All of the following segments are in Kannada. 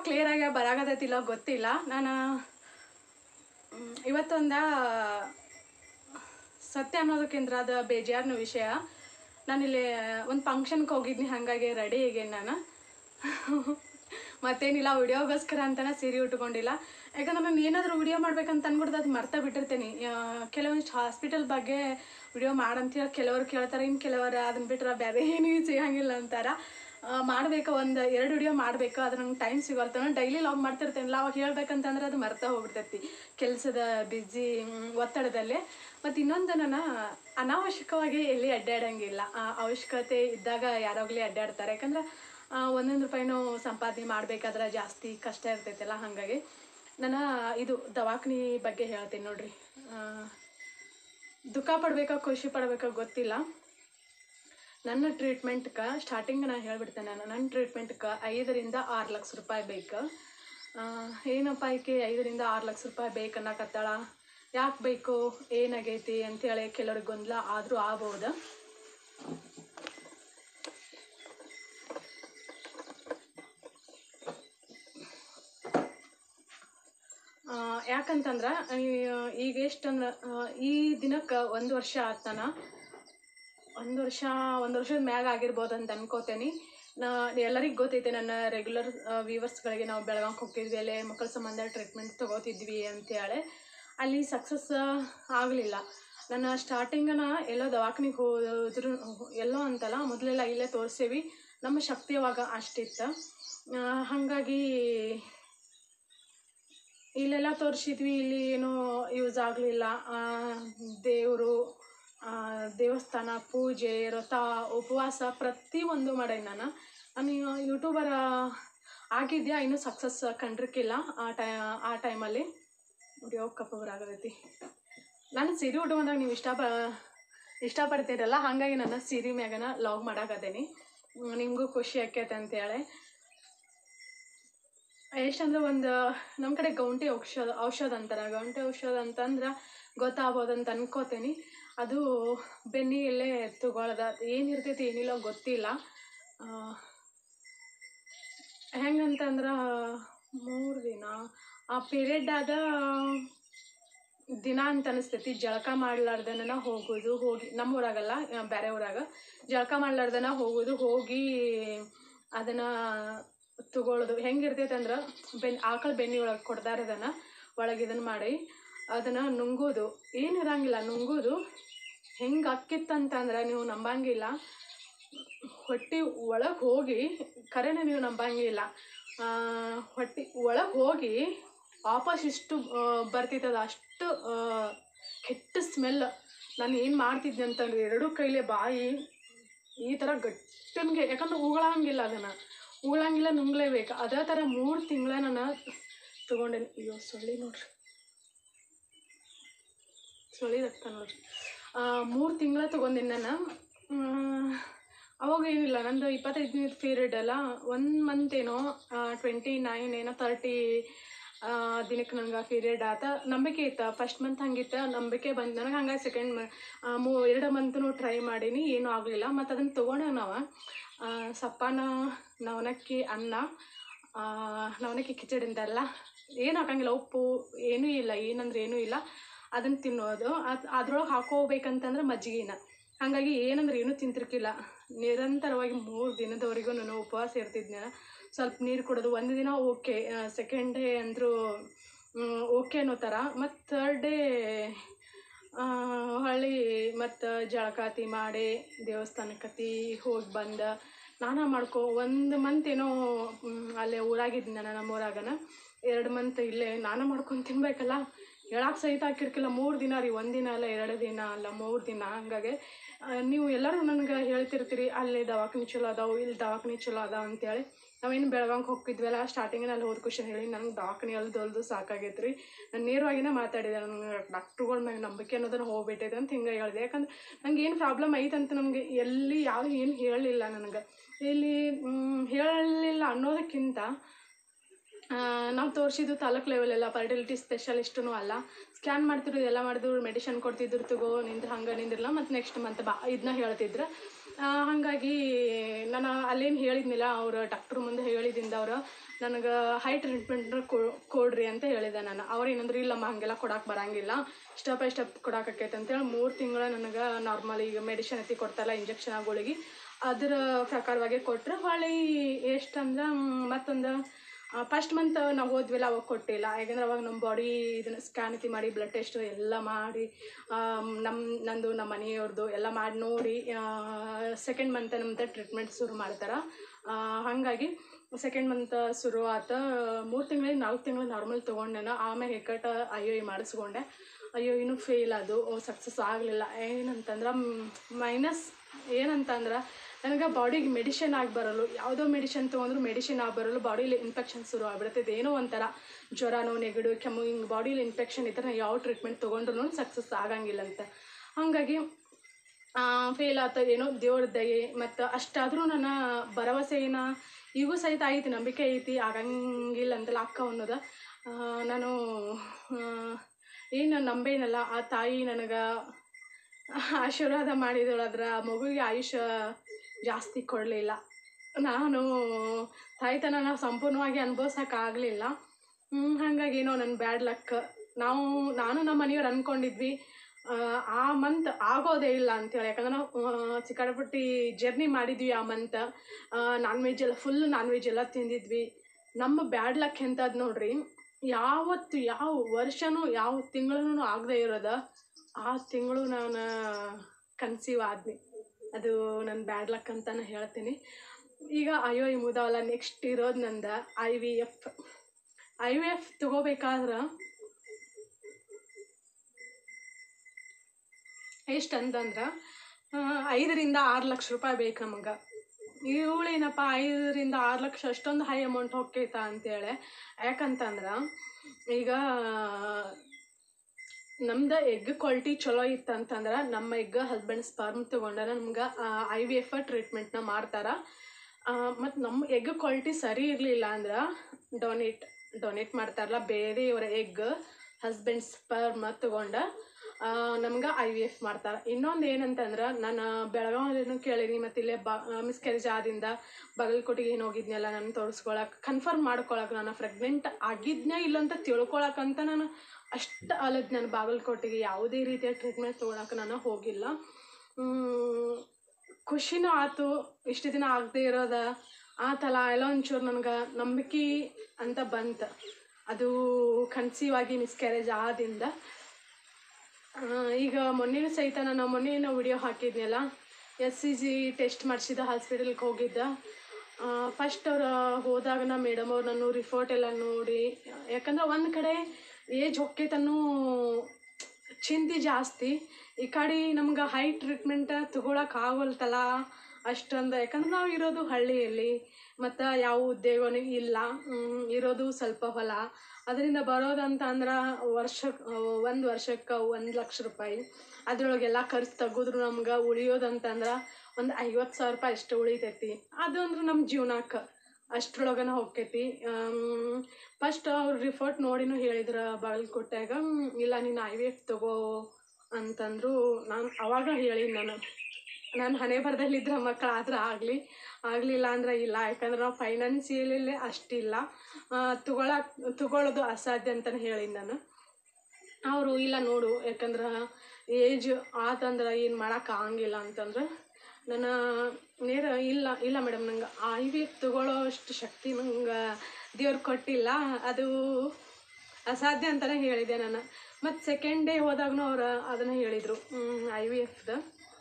ಕ್ಲಿಯರಾಗಿ ಬರಾಗತ್ತೈತಿಲ್ಲ ಗೊತ್ತಿಲ್ಲ ನಾನು ಮ್, ಇವತ್ತೊಂದ ಸತ್ಯ ಅನ್ನೋದಕ್ಕಿಂತ ಅದು ಬೇಜಾರಿನ ವಿಷಯ ನಾನಿಲ್ಲಿ ಒಂದು ಫಂಕ್ಷನ್ಗೆ ಹೋಗಿದ್ನಿ ಹಾಗಾಗಿ ರೆಡಿ ಆಗೇನಿ ನಾನು ಮತ್ತೇನಿಲ್ಲ ವಿಡಿಯೋಗೋಸ್ಕರ ಅಂತಲೇ ಸೀರೆ ಉಟ್ಕೊಂಡಿಲ್ಲ ಯಾಕಂದ್ರೆ ನಾನು ಏನಾದರೂ ವಿಡಿಯೋ ಮಾಡ್ಬೇಕಂತ ಅನ್ಬಿಡ್ದು ಅದು ಮರ್ತಾ ಬಿಟ್ಟಿರ್ತೀನಿ ಆ, ಕೆಲವೊಂದಿಷ್ಟು ಹಾಸ್ಪಿಟಲ್ ಬಗ್ಗೆ ವಿಡಿಯೋ ಮಾಡಂತೇಳಿ ಕೆಲವರು ಕೇಳ್ತಾರೆ ಇನ್ನು ಕೆಲವರು ಅದನ್ನ ಬಿಟ್ರೆ ಬೇರೆ ಏನೂ ಸಿಗಂಗಿಲ್ಲ ಅಂತಾರೆ ಮಾಡಬೇಕು ಒಂದು ಎರಡು ವಿಡಿಯೋ ಮಾಡಬೇಕು ಅದು ನಂಗೆ ಟೈಮ್ ಸಿಗೋಲ್ತ ನಾನು ಡೈಲಿ ಲಾಗ್ ಮಾಡ್ತಿರ್ತೇನಲ್ಲ ಅವಾಗ ಹೇಳ್ಬೇಕಂತಂದ್ರೆ ಅದು ಮರ್ತಾ ಹೋಗ್ಬಿಡ್ತೈತಿ ಕೆಲಸದ ಬ್ಯುಸಿ ಒತ್ತಡದಲ್ಲಿ ಮತ್ತು ಇನ್ನೊಂದು ನಾನು ಅನಾವಶ್ಯಕವಾಗಿ ಎಲ್ಲಿ ಅಡ್ಡಾಡಂಗಿಲ್ಲ ಆ, ಅವಶ್ಯಕತೆ ಇದ್ದಾಗ ಯಾರಾಗಲಿ ಅಡ್ಡಾಡ್ತಾರೆ ಯಾಕಂದ್ರೆ ಆ, ಒಂದೊಂದು ರೂಪಾಯಿನೂ ಸಂಪಾದನೆ ಮಾಡಬೇಕಾದ್ರೆ ಜಾಸ್ತಿ ಕಷ್ಟ ಇರ್ತೈತಲ್ಲ ಹಾಗಾಗಿ ನಾನು ಇದು ದವಾಖಾನೆ ಬಗ್ಗೆ ಹೇಳ್ತೀನಿ ನೋಡ್ರಿ ಆ, ದುಃಖ ಪಡ್ಬೇಕಾ ಖುಷಿ ಪಡ್ಬೇಕಾ ಗೊತ್ತಿಲ್ಲ ನನ್ನ ಟ್ರೀಟ್ಮೆಂಟ್ಗೆ ಸ್ಟಾರ್ಟಿಂಗ್ ನಾನು ಹೇಳ್ಬಿಡ್ತೇನೆ ನಾನು ನನ್ನ ಟ್ರೀಟ್ಮೆಂಟ್ಗೆ ಐದರಿಂದ ಆರು ಲಕ್ಷ ರೂಪಾಯಿ ಬೇಕು ಆ, ಏನಪ್ಪ ಈಕೆ ಐದರಿಂದ ಆರು ಲಕ್ಷ ರೂಪಾಯಿ ಬೇಕು ಅನ್ನಕತ್ತಾಳ ಯಾಕೆ ಬೇಕು ಏನಾಗೈತಿ ಅಂತೇಳಿ ಕೆಲವ್ರಿಗೆ ಗೊಂದಲ ಆದರೂ ಆಗ್ಬೋದು ಆ, ಯಾಕಂತಂದ್ರೆ ಈ- ಈಗ ಎಷ್ಟಂದ್ರೆ ಈ ದಿನಕ್ಕೆ ಒಂದು ವರ್ಷ ಆತನ ಒಂದು ವರ್ಷ ಒಂದು ವರ್ಷದ ಮ್ಯಾಗ ಆಗಿರ್ಬೋದು ಅಂತ ಅನ್ಕೋತೇನೆ ನಾ ಎಲ್ಲರಿಗೂ ಗೊತ್ತೈತೆ ನನ್ನ ರೆಗ್ಯುಲರ್ ವ್ಯೂವರ್ಸ್ಗಳಿಗೆ ನಾವು ಬೆಳಗಾವಿಗೆ ಹೋಗ್ತಿದ್ವಿ ಅಲ್ಲೇ ಮಕ್ಕಳ ಸಂಬಂಧ ಟ್ರೀಟ್ಮೆಂಟ್ ತೊಗೋತಿದ್ವಿ ಅಂತೇಳಿ ಅಲ್ಲಿ ಸಕ್ಸಸ್ ಆಗಲಿಲ್ಲ ನನ್ನ ಸ್ಟಾರ್ಟಿಂಗನ ಎಲ್ಲೋ ದವಾಖಾನಿಗೆ ಹೋದ್ರು ಎಲ್ಲೋ ಅಂತಲ್ಲ ಮೊದಲೆಲ್ಲ ಇಲ್ಲೇ ತೋರಿಸೇವಿ ನಮ್ಮ ಶಕ್ತಿ ಅವಾಗ ಅಷ್ಟಿತ್ತು ಆ, ಹಾಗಾಗಿ ಇಲ್ಲೆಲ್ಲ ತೋರಿಸಿದ್ವಿ ಇಲ್ಲಿ ಏನೂ ಯೂಸ್ ಆಗಲಿಲ್ಲ ದೇವರು ದೇವಸ್ಥಾನ ಪೂಜೆ ವ್ರತ ಉಪವಾಸ ಪ್ರತಿಯೊಂದು ಮಾಡೇನಿ ನಾನು ನಾನು ಯೂಟ್ಯೂಬರ್ ಆಗಿದ್ಯಾ ಇನ್ನೂ ಸಕ್ಸಸ್ ಕಂಡ್ರಿಕ್ಕಿಲ್ಲ ಆ ಟೈ ಆ ಟೈಮಲ್ಲಿ ವಿಡಿಯೋ ಕಪ್ಪ ಬರಾಗತೈತಿ ನಾನು ಸೀರೆ ಉಟ್ಕೊಂಡಾಗ ನೀವು ಇಷ್ಟ ಪ ಇಷ್ಟಪಡ್ತೀರಲ್ಲ ಹಾಗಾಗಿ ನಾನು ಸೀರೆ ಮ್ಯಾಗನ ಲಾಗ್ ಮಾಡಾಕತ್ತೇನಿ ನಿಮಗೂ ಖುಷಿ ಆಕೈತೆ ಅಂತೇಳಿ ಎಷ್ಟಂದ್ರೆ ಒಂದು ನಮ್ಮ ಕಡೆ ಗೌಂಟಿ ಔಷಧ ಔಷಧ ಅಂತಾರೆ ಗೌಂಟಿ ಔಷಧ ಅಂತಂದ್ರೆ ಗೊತ್ತಾಗ್ಬೋದು ಅಂತ ಅನ್ಕೋತೀನಿ ಅದು ಬೆನ್ನಿಯಲ್ಲೇ ತಗೊಳ್ದ ಏನಿರ್ತೈತಿ ಏನಿಲ್ಲ ಗೊತ್ತಿಲ್ಲ ಹೆಂಗಂತಂದ್ರೆ ಮೂರು ದಿನ ಆ ಪೀರಿಯಡ್ ಆದ ದಿನ ಅಂತ ಅನಿಸ್ತೈತಿ ಜಳಕ ಮಾಡ್ಲಾರ್ದನ ಹೋಗೋದು ಹೋಗಿ ನಮ್ಮ ಊರಾಗಲ್ಲ ಆ, ಬೇರೆ ಊರಾಗ ಜಳಕ ಮಾಡ್ಲಾರ್ದನ ಹೋಗೋದು ಹೋಗಿ ಅದನ್ನು ತಗೊಳ್ಳೋದು ಹೆಂಗಿರ್ತೈತೆ ಅಂದ್ರೆ ಬೆನ್ ಆಕಳ ಬೆನ್ನಿ ಒಳಗೆ ಕೊಡ್ತಾರೆ ಅದನ್ನು ಒಳಗೆ ಇದನ್ನು ಮಾಡಿ ಅದನ್ನು ನುಂಗೋದು ಏನು ಇರಂಗಿಲ್ಲ ನುಂಗೋದು ಹೆಂಗೆ ಅಕ್ಕಿತ್ತಂತಂದ್ರೆ ನೀವು ನಂಬಂಗಿಲ್ಲ ಹೊಟ್ಟೆ ಒಳಗೆ ಹೋಗಿ ಕರೆನೇ ನೀವು ನಂಬಂಗಿಲ್ಲ ಆ, ಹೊಟ್ಟೆ ಒಳಗೆ ಹೋಗಿ ವಾಪಸ್ ಇಷ್ಟು ಆ, ಬರ್ತಿತ್ತದ ಅಷ್ಟು ಆ, ಕೆಟ್ಟ ಸ್ಮೆಲ್ ನಾನು ಏನು ಮಾಡ್ತಿದ್ದೆ ಅಂತಂದ್ರೆ ಎರಡೂ ಕೈಲೇ ಬಾಯಿ ಈ ಥರ ಗಟ್ಟನ್ಗೆ ಯಾಕಂದ್ರೆ ಉಗಳಂಗಿಲ್ಲ ಅದನ್ನು ಉಗಳಂಗಿಲ್ಲ ನುಂಗ್ಲೇಬೇಕು ಅದೇ ಥರ ಮೂರು ತಿಂಗಳ ನಾನು ತೊಗೊಂಡೆ ಅಯ್ಯೋ ಸೊಳ್ಳಿ ನೋಡ್ರಿ ಸೊಳ್ಳಿ ರಕ್ತ ನೋಡ್ರಿ ಮೂರು ತಿಂಗಳ ತೊಗೊಂಡಿನಿ ನಾನು ಮ್, ಅವಾಗ ಏನಿಲ್ಲ ನಂದು ಇಪ್ಪತ್ತೈದನೇ ಪೀರಿಯಡ್ ಅಲ್ಲ ಒನ್ ಮಂತ್ ಏನೋ ಟ್ವೆಂಟಿ ನೈನ್ ಏನೋ ತರ್ಟಿ ದಿನಕ್ಕೆ ನಂಗೆ ಪೀರಿಯಡ್ ಆತ ನಂಬಿಕೆ ಇತ್ತು ಫಸ್ಟ್ ಮಂತ್ ಹಂಗಿತ್ತು ನಂಬಿಕೆ ಬಂತು ನನಗೆ ಹಂಗಾಗಿ ಸೆಕೆಂಡ್ ಮೂ ಎರಡು ಮಂತ್ನು ಟ್ರೈ ಮಾಡೀನಿ ಏನೂ ಆಗಲಿಲ್ಲ ಮತ್ತು ಅದನ್ನು ತೊಗೊಂಡಾಗ ನಾವು ಆ, ಸಪ್ಪನ ನವನಕ್ಕಿ ಅನ್ನ ಆ, ನವನಕ್ಕಿ ಕಿಚಡಿ ಅಂತಾರಲ್ಲ ಏನು ಹಾಕಂಗಿಲ್ಲ ಉಪ್ಪು ಏನೂ ಇಲ್ಲ ಏನಂದ್ರೆ ಏನೂ ಇಲ್ಲ ಅದನ್ನು ತಿನ್ನೋದು ಅದು ಅದ್ರೊಳಗೆ ಹಾಕೋಬೇಕಂತಂದ್ರೆ ಮಜ್ಜಿಗೆನ ಹಾಗಾಗಿ ಏನಂದ್ರೆ ಏನೂ ತಿಂತಿರ್ಕಿಲ್ಲ ನಿರಂತರವಾಗಿ ಮೂರು ದಿನದವರೆಗೂ ನಾನು ಉಪವಾಸ ಇರ್ತಿದ್ದೆ ಸ್ವಲ್ಪ ನೀರು ಕುಡೋದು ಒಂದು ದಿನ ಓಕೆ ಸೆಕೆಂಡ್ ಡೇ ಅಂದರೂ ಓಕೆ ಅನ್ನೋ ಥರ ಮತ್ತು ಥರ್ಡ್ ಡೇ ಹೊಳ್ಳಿ ಮತ್ತು ಜಳಕಾತಿ ಮಾಡಿ ದೇವಸ್ಥಾನಕ್ಕತಿ ಹೋಗಿ ಬಂದು ಸ್ನಾನ ಮಾಡ್ಕೊ ಒಂದು ಮಂತ್ ಏನೋ ಮ್, ಅಲ್ಲೇ ಊರಾಗಿದ್ದೆ ನಾನು ನಮ್ಮ ಊರಾಗನ ಎರಡು ಮಂತ್ ಇಲ್ಲೇ ಸ್ನಾನ ಮಾಡ್ಕೊಂಡು ತಿನ್ಬೇಕಲ್ಲ ಹೇಳಕ್ಕೆ ಸಹಿತ ಹಾಕಿರ್ಕಿಲ್ಲ ಮೂರು ದಿನ ರೀ ಒಂದು ದಿನ ಅಲ್ಲ ಎರಡು ದಿನ ಅಲ್ಲ ಮೂರು ದಿನ ಹಂಗಾಗಿ ಆ, ನೀವು ಎಲ್ಲರೂ ನನಗೆ ಹೇಳ್ತಿರ್ತೀರಿ ಅಲ್ಲಿ ದವಾಖಾನೆ ಚಲೋ ಅದಾವು ಇಲ್ಲಿ ದವಾಖಾನೆ ಚಲೋ ಅದಾವ ಅಂತೇಳಿ ನಾವೇನು ಬೆಳಗಾವಿಗೆ ಹೋಗ್ತಿದ್ವಲ್ಲ ಸ್ಟಾರ್ಟಿಂಗಲ್ಲಿ ಅಲ್ಲಿ ಹೋದ ಖುಷಿ ಹೇಳಿ ನನಗೆ ದವಾಖಾನೆ ಅಲ್ಲಿ ದೊಲ್ದು ಸಾಕಾಗೈತೆ ರೀ ನಾನು ನೇರವಾಗಿನೇ ಮಾತಾಡಿದೆ ನನಗೆ ಡಾಕ್ಟ್ರುಗಳ ಮ್ಯಾಗ ನಂಬಿಕೆ ಅನ್ನೋದನ್ನು ಹೋಗ್ಬಿಟ್ಟಿದೆ ಅಂತ ಹಿಂಗೆ ಹೇಳಿದೆ ಯಾಕಂದ್ರೆ ನಂಗೆ ಏನು ಪ್ರಾಬ್ಲಮ್ ಐತಂತ ನಮಗೆ ಎಲ್ಲಿ ಯಾವ ಏನು ಹೇಳಲಿಲ್ಲ ನನಗೆ ಇಲ್ಲಿ ಮ್, ಹೇಳಲಿಲ್ಲ ಅನ್ನೋದಕ್ಕಿಂತ ನಾವು ತೋರಿಸಿದ್ದು ತಾಲೂಕು ಲೆವೆಲೆಲ್ಲ ಫರ್ಟಿಲಿಟಿ ಸ್ಪೆಷಲಿಸ್ಟೂ ಅಲ್ಲ ಸ್ಕ್ಯಾನ್ ಮಾಡ್ತಿದ್ರು ಎಲ್ಲ ಮಾಡಿದ್ರು ಮೆಡಿಷನ್ ಕೊಡ್ತಿದ್ರು ತಗೋ ನಿಂದ್ರೆ ಹಂಗೆ ನಿಂದಿರಲ್ಲ ಮತ್ತು ನೆಕ್ಸ್ಟ್ ಮಂತ್ ಬಾ ಇದನ್ನ ಹೇಳ್ತಿದ್ರು ಆ, ಹಾಗಾಗಿ ನಾನು ಅಲ್ಲೇನು ಹೇಳಿದ್ನಿಲ್ಲ ಅವ್ರು ಡಾಕ್ಟ್ರ್ ಮುಂದೆ ಹೇಳಿದಿಂದ ಅವರು ನನಗೆ ಹೈ ಟ್ರೀಟ್ಮೆಂಟ್ ಕೊಡ್ರಿ ಅಂತ ಹೇಳಿದೆ ನಾನು ಅವ್ರು ಏನಂದ್ರೆ ಇಲ್ಲಮ್ಮ ಹಾಗೆಲ್ಲ ಕೊಡಕ್ಕೆ ಬರಂಗಿಲ್ಲ ಸ್ಟೆಪ್ ಬೈ ಸ್ಟೆಪ್ ಕೊಡಾಕೈತೆ ಅಂತೇಳಿ ಮೂರು ತಿಂಗಳು ನನಗೆ ನಾರ್ಮಲ್ ಈಗ ಮೆಡಿಸಿನ್ ಎತ್ತಿ ಕೊಡ್ತಾರಲ್ಲ ಇಂಜೆಕ್ಷನ್ ಆಗೋಳಿಗೆ ಅದ್ರ ಪ್ರಕಾರವಾಗಿ ಕೊಟ್ಟರೆ ಹೊಳ್ಳಿ ಎಷ್ಟಂದ್ರೆ ಮತ್ತೊಂದು ಫಸ್ಟ್ ಮಂತ್ ನಾವು ಹೋದ್ವಿಲ್ಲ ಅವಾಗ ಕೊಟ್ಟಿಲ್ಲ ಯಾಕಂದ್ರೆ ಅವಾಗ ನಮ್ಮ ಬಾಡಿ ಇದನ್ನ ಸ್ಕ್ಯಾನ್ ಐತಿ ಮಾಡಿ ಬ್ಲಡ್ ಟೆಸ್ಟ್ ಎಲ್ಲ ಮಾಡಿ ನಮ್ಮ ನಂದು ನಮ್ಮ ಮನೆಯವ್ರದ್ದು ಎಲ್ಲ ಮಾಡಿ ನೋಡಿ ಸೆಕೆಂಡ್ ಮಂತ್ ನಮ್ದು ಟ್ರೀಟ್ಮೆಂಟ್ ಶುರು ಮಾಡ್ತಾರೆ ಆ, ಹಾಗಾಗಿ ಸೆಕೆಂಡ್ ಮಂತ್ ಶುರು ಆತ ಮೂರು ತಿಂಗಳಿಗೆ ನಾಲ್ಕು ತಿಂಗಳು ನಾರ್ಮಲ್ ತೊಗೊಂಡೆ ಆಮೇಲೆ ಹೆಕ್ಕಟ ಐ ಐ ಮಾಡಿಸ್ಕೊಂಡೆ ಅಯ್ಯೋ ಇನ್ನೂ ಫೇಲ್ ಅದು ಸಕ್ಸಸ್ ಆಗಲಿಲ್ಲ ಏನಂತಂದ್ರೆ ಮೈನಸ್ ಏನಂತಂದ್ರೆ ನನಗೆ ಬಾಡಿಗೆ ಮೆಡಿಷನ್ ಆಗಿ ಬರಲು ಯಾವುದೋ ಮೆಡಿಷನ್ ತೊಗೊಂಡ್ರು ಮೆಡಿಷನ್ ಆಗಿ ಬರಲು ಬಾಡಿಲಿ ಇನ್ಫೆಕ್ಷನ್ ಶುರು ಆಗ್ಬಿಡುತ್ತೆ ಏನೋ ಒಂಥರ ಜ್ವರನೋ ನೆಗಡು ಕೆಮ್ಮು ಹಿಂಗೆ ಬಾಡಿಲಿ ಇನ್ಫೆಕ್ಷನ್ ಇದ್ದರೆ ಯಾವ ಟ್ರೀಟ್ಮೆಂಟ್ ತೊಗೊಂಡ್ರು ಸಕ್ಸಸ್ ಆಗಂಗಿಲ್ಲ ಅಂತ ಹಾಗಾಗಿ ಫೇಲ್ ಆತ ಏನೋ ದೇವ್ರ ದಯೆ ಮತ್ತು ಅಷ್ಟಾದರೂ ನನ್ನ ಭರವಸೆನ ಈಗೂ ಸಹಿತ ಐತಿ ನಂಬಿಕೆ ಐತಿ ಆಗಂಗಿಲ್ಲ ಅಂತಲ್ಲ ಅಕ್ಕ ಅನ್ನೋದು ಆ, ನಾನು ಏನು ನಂಬೇನಲ್ಲ ಆ ತಾಯಿ ನನಗೆ ಆಶೀರ್ವಾದ ಮಾಡಿದಳು ಅದ್ರ ಆ ಮಗುವಿಗೆ ಆಯುಷ್ಯ ಜಾಸ್ತಿ ಕೊಡಲಿಲ್ಲ ನಾನು ತಾಯ್ತನನ ಸಂಪೂರ್ಣವಾಗಿ ಅನುಭವ್ಸೋಕ್ಕಾಗಲಿಲ್ಲ ಹಾಗಾಗಿ ಏನೋ ನನ್ನ ಬ್ಯಾಡ್ ಲಕ್ ನಾವು ನಾನು ನಮ್ಮ ಮನೆಯವ್ರು ಅಂದ್ಕೊಂಡಿದ್ವಿ ಆ, ಆ ಮಂತ್ ಆಗೋದೇ ಇಲ್ಲ ಅಂತೇಳಿ ಯಾಕಂದ್ರೆ ನಾವು ಆ, ಸಿಕ್ಕಾಪಟ್ಟಿ ಜರ್ನಿ ಮಾಡಿದ್ವಿ ಆ ಮಂತ್ ನಾನ್ ವೆಜ್ ಎಲ್ಲ ಫುಲ್ ನಾನ್ ವೆಜ್ ಎಲ್ಲ ತಿಂದಿದ್ವಿ ನಮ್ಮ ಬ್ಯಾಡ್ ಲಕ್ ಎಂಥದ್ದು ನೋಡ್ರಿ ಯಾವತ್ತು ಯಾವ ವರ್ಷನೂ ಯಾವ ತಿಂಗಳೂ ಆಗದೆ ಇರೋದ ಆ ತಿಂಗಳು ನಾನು ಕನ್ಸೀವ್ ಆದ್ವಿ ಅದು ನನ್ನ ಬ್ಯಾಡ್ ಲಕ್ ಅಂತಾನೆ ಹೇಳ್ತೀನಿ ಈಗ ಅಯ್ಯೋ ಈ ಮುದಾವಲ್ಲ ನೆಕ್ಸ್ಟ್ ಇರೋದು ನಂದು I V F I V F ತಗೋಬೇಕಾದ್ರೆ ಎಷ್ಟು ಅಂತಂದ್ರೆ ಆ, ಐದರಿಂದ ಆರು ಲಕ್ಷ ರೂಪಾಯಿ ಬೇಕು ನಮಗೆ ಇವಳೇನಪ್ಪ ಐದರಿಂದ ಆರು ಲಕ್ಷ ಅಷ್ಟೊಂದು ಹೈ ಅಮೌಂಟ್ ಹೋಗ್ತೈತಾ ಅಂತೇಳಿ ಯಾಕಂತಂದ್ರೆ ಈಗ ನಮ್ದು ಎಗ್ ಕ್ವಾಲಿಟಿ ಚಲೋ ಇತ್ತು ಅಂತಂದ್ರೆ ನಮ್ಮ ಎಗ್ ಹಸ್ಬೆಂಡ್ ಸ್ಪರ್ಮ್ ತೊಗೊಂಡ್ರೆ ನಮ್ಗೆ ಐ ವಿ ಎಫ್ ಟ್ರೀಟ್ಮೆಂಟ್ನ ಮಾಡ್ತಾರೆ ಮತ್ತು ನಮ್ಮ ಎಗ್ ಕ್ವಾಲಿಟಿ ಸರಿ ಇರಲಿಲ್ಲ ಅಂದ್ರೆ ಡೊನೇಟ್ ಡೊನೇಟ್ ಮಾಡ್ತಾರಲ್ಲ ಬೇರೆಯವರ ಎಗ್ ಹಸ್ಬೆಂಡ್ ಸ್ಪರ್ಮ್ ತೊಗೊಂಡು ನಮ್ಗೆ ಐ ವಿ ಎಫ್ ಮಾಡ್ತಾರೆ ಇನ್ನೊಂದು ಏನಂತಂದ್ರೆ ನಾನು ಬೆಳಗಾವಿನೂ ಕೇಳೀನಿ ಮತ್ತು ಇಲ್ಲೇ ಬಾ ಮಿಸ್ಕ್ಯಾರೇಜ್ ಆದಿಂದ ಬಾಗಲಕೋಟೆಗೆ ಏನು ಹೋಗಿದ್ನಲ್ಲ ನಾನು ತೋರಿಸ್ಕೊಳಕ್ಕೆ ಕನ್ಫರ್ಮ್ ಮಾಡ್ಕೊಳಕ್ಕೆ ನಾನು ಪ್ರೆಗ್ನೆಂಟ್ ಆಗಿದ್ನೇ ಇಲ್ಲ ಅಂತ ತಿಳ್ಕೊಳಕ್ಕಂತ ನಾನು ಅಷ್ಟು ಅಲ್ಲದ ನಾನು ಬಾಗಲಕೋಟೆಗೆ ಯಾವುದೇ ರೀತಿಯ ಟ್ರೀಟ್ಮೆಂಟ್ ತೊಗೊಳಕ್ಕೆ ನಾನು ಹೋಗಿಲ್ಲ ಮ್, ಖುಷಿನೂ ಆಯ್ತು ಇಷ್ಟು ದಿನ ಆಗದೆ ಇರೋದ ಆತಲ್ಲ ಎಲ್ಲ ಒಂಚೂರು ನನಗೆ ನಂಬಿಕೆ ಅಂತ ಬಂತು ಅದು ಕನ್ಸೀವ್ ಆಗಿ ಮಿಸ್ಕ್ಯಾರೇಜ್ ಆದಿಂದ ಆ, ಈಗ ಮೊನ್ನೆನೂ ಸಹಿತ ನಾನು ಮೊನ್ನೆನೂ ವಿಡಿಯೋ ಹಾಕಿದ್ನಲ್ಲ ಎಸ್ ಸಿ ಜಿ ಟೆಸ್ಟ್ ಮಾಡಿಸಿದ ಹಾಸ್ಪಿಟಲ್ಗೆ ಹೋಗಿದ್ದ ಫಸ್ಟ್ ಅವ್ರು ಹೋದಾಗ ನಾ ಮೇಡಮ್ ಅವ್ರು ನಾನು ರಿಪೋರ್ಟ್ ಎಲ್ಲ ನೋಡಿ ಯಾಕಂದ್ರೆ ಒಂದು ಕಡೆ ಏಜ್ ಹೊಕ್ಕೈತನ್ನೋ ಚಿಂತೆ ಜಾಸ್ತಿ ಈ ಕಡೆ ನಮ್ಗೆ ಹೈ ಟ್ರೀಟ್ಮೆಂಟ್ ತಗೊಳಕ್ಕೆ ಆಗೋಲ್ತಲ್ಲ ಅಷ್ಟೊಂದು ಯಾಕಂದ್ರೆ ನಾವು ಇರೋದು ಹಳ್ಳಿಯಲ್ಲಿ ಮತ್ತು ಯಾವ ಉದ್ಯೋಗನೂ ಇಲ್ಲ ಹ್ಮ್, ಇರೋದು ಸ್ವಲ್ಪ ಹೊಲ ಅದರಿಂದ ಬರೋದಂತ ಅಂದ್ರೆ ವರ್ಷಕ್ಕೆ ಒಂದು ವರ್ಷಕ್ಕೆ ಒಂದು ಲಕ್ಷ ರೂಪಾಯಿ ಅದ್ರೊಳಗೆಲ್ಲ ಖರ್ಚು ತೆಗೆದ್ರು ನಮ್ಗೆ ಉಳಿಯೋದಂತಂದ್ರೆ ಒಂದು ಐವತ್ತು ಸಾವಿರ ರೂಪಾಯಿ ಅಷ್ಟು ಉಳಿತೈತಿ ಅದು ಅಂದ್ರೆ ನಮ್ಮ ಜೀವನಕ್ಕೆ ಅಷ್ಟ್ರೊಳಗನ ಹೋಗ್ತೈತಿ ಫಸ್ಟ್ ಅವ್ರು ರಿಪೋರ್ಟ್ ನೋಡಿನೂ ಹೇಳಿದ್ರು ಬಾಗಲಕೋಟ್ಯಾಗ "ಹ್ಮ್, ಇಲ್ಲ ನೀನು ಐ ವಿ ಎಫ್ ತಗೋ ಅಂತಂದ್ರು ನಾನು ಅವಾಗ ಹೇಳಿ ನಾನು ನಾನು ಹಣೆ ಬರದಲ್ಲಿದ್ದರೆ ಮಕ್ಕಳು ಆದ್ರೆ ಆಗಲಿ ಆಗಲಿಲ್ಲ ಅಂದ್ರೆ ಇಲ್ಲ ಯಾಕಂದ್ರೆ ನಾವು ಫೈನಾನ್ಸಿಯಲೇ ಅಷ್ಟಿಲ್ಲ ತಗೊಳಕ್ ತಗೊಳ್ಳೋದು ಅಸಾಧ್ಯ ಅಂತಲೇ ಹೇಳಿದ್ದು ನಾನು ಅವರು ಇಲ್ಲ ನೋಡು ಯಾಕಂದ್ರೆ ಏಜ್ ಆತಂದ್ರೆ ಏನು ಮಾಡೋಕೆ ಆಗಂಗಿಲ್ಲ ಅಂತಂದ್ರೆ ನಾನು ನೇರ ಇಲ್ಲ ಇಲ್ಲ ಮೇಡಮ್ ನಂಗೆ ಐ ವಿ ಎಫ್ ತಗೊಳ್ಳೋ ಅಷ್ಟು ಶಕ್ತಿ ನಂಗೆ ದೇವ್ರು ಕೊಟ್ಟಿಲ್ಲ ಅದು ಅಸಾಧ್ಯ ಅಂತಲೇ ಹೇಳಿದೆ ನಾನು ಮತ್ತು ಸೆಕೆಂಡ್ ಡೇ ಹೋದಾಗೂ ಅವ್ರು ಅದನ್ನು ಹೇಳಿದರು ಐ ವಿ ಎಫ್ದು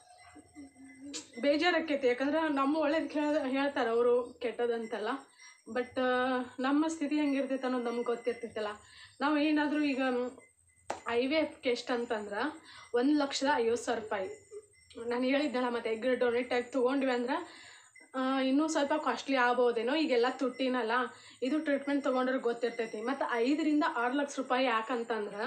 ಬೇಜಾರಾಕೈತಿ ಯಾಕಂದ್ರೆ ನಮ್ಮ ಒಳ್ಳೇದು ಕೇಳ ಹೇಳ್ತಾರೆ ಅವರು ಕೆಟ್ಟದಂತಲ್ಲ ಬಟ್ ನಮ್ಮ ಸ್ಥಿತಿ ಹೆಂಗಿರ್ತೈತೆ ಅನ್ನೋದು ನಮ್ಗೆ ಗೊತ್ತಿರ್ತೈತಲ್ಲ ನಾವು ಏನಾದರೂ ಈಗ ಐ ವಿ ಎಫ್ಗೆ ಎಷ್ಟು ಅಂತಂದ್ರೆ ಒಂದು ಲಕ್ಷದ ಐವತ್ತು ಸಾವಿರ ರೂಪಾಯಿ ನಾನು ಹೇಳಿದ್ದಲ್ಲ ಮತ್ತು ಎಗ್ ಡೊನೇಟ್ ಆಗಿ ತೊಗೊಂಡ್ವಿ ಅಂದ್ರೆ ಆ, ಇನ್ನೂ ಸ್ವಲ್ಪ ಕಾಸ್ಟ್ಲಿ ಆಗ್ಬೋದೇನೋ ಈಗೆಲ್ಲ ತುಟ್ಟಿನಲ್ಲ ಇದು ಟ್ರೀಟ್ಮೆಂಟ್ ತೊಗೊಂಡ್ರೆ ಗೊತ್ತಿರ್ತೈತಿ ಮತ್ತು ಐದರಿಂದ ಆರು ಲಕ್ಷ ರೂಪಾಯಿ ಯಾಕಂತಂದ್ರೆ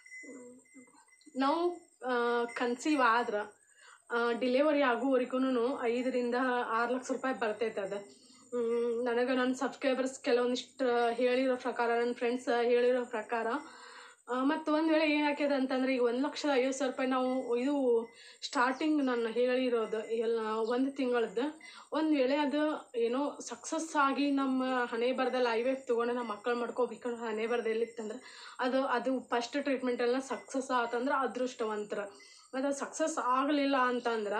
ನಾವು ಕನ್ಸೀವ್ ಆದ್ರೆ ಡಿಲಿವರಿ ಆಗುವವರೆಗೂ ಐದರಿಂದ ಆರು ಲಕ್ಷ ರೂಪಾಯಿ ಬರ್ತೈತೆ ಅದು ನನಗೆ ನನ್ನ ಸಬ್ಸ್ಕ್ರೈಬರ್ಸ್ ಕೆಲವೊಂದಿಷ್ಟು ಹೇಳಿರೋ ಪ್ರಕಾರ ನನ್ನ ಫ್ರೆಂಡ್ಸ್ ಹೇಳಿರೋ ಪ್ರಕಾರ ಮತ್ತು ಒಂದು ವೇಳೆ ಏನಾಗ್ಯದ ಅಂತಂದ್ರೆ ಈಗ ಒಂದು ಲಕ್ಷದ ಐವತ್ತು ಸಾವಿರ ರೂಪಾಯಿ ನಾವು ಇದು ಸ್ಟಾರ್ಟಿಂಗ್ ನಾನು ಹೇಳಿರೋದು ಎಲ್ಲ ಒಂದು ತಿಂಗಳದ್ದು ಒಂದು ವೇಳೆ ಅದು ಏನೋ ಸಕ್ಸಸ್ ಆಗಿ ನಮ್ಮ ಹಣೆ ಬರದಲ್ಲಿ ಐ ವಿ ಎಫ್ ತೊಗೊಂಡು ನಮ್ಮ ಮಕ್ಕಳು ಮಾಡ್ಕೋಬೇಕು ಹಣೆ ಬರದಲ್ಲಿತ್ತಂದ್ರೆ ಅದು ಅದು ಫಸ್ಟ್ ಟ್ರೀಟ್ಮೆಂಟ್ ಎಲ್ಲ ಸಕ್ಸಸ್ ಆತಂದ್ರೆ ಅದೃಷ್ಟವಂತರ ಮತ್ತು ಅದು ಸಕ್ಸಸ್ ಆಗಲಿಲ್ಲ ಅಂತಂದ್ರೆ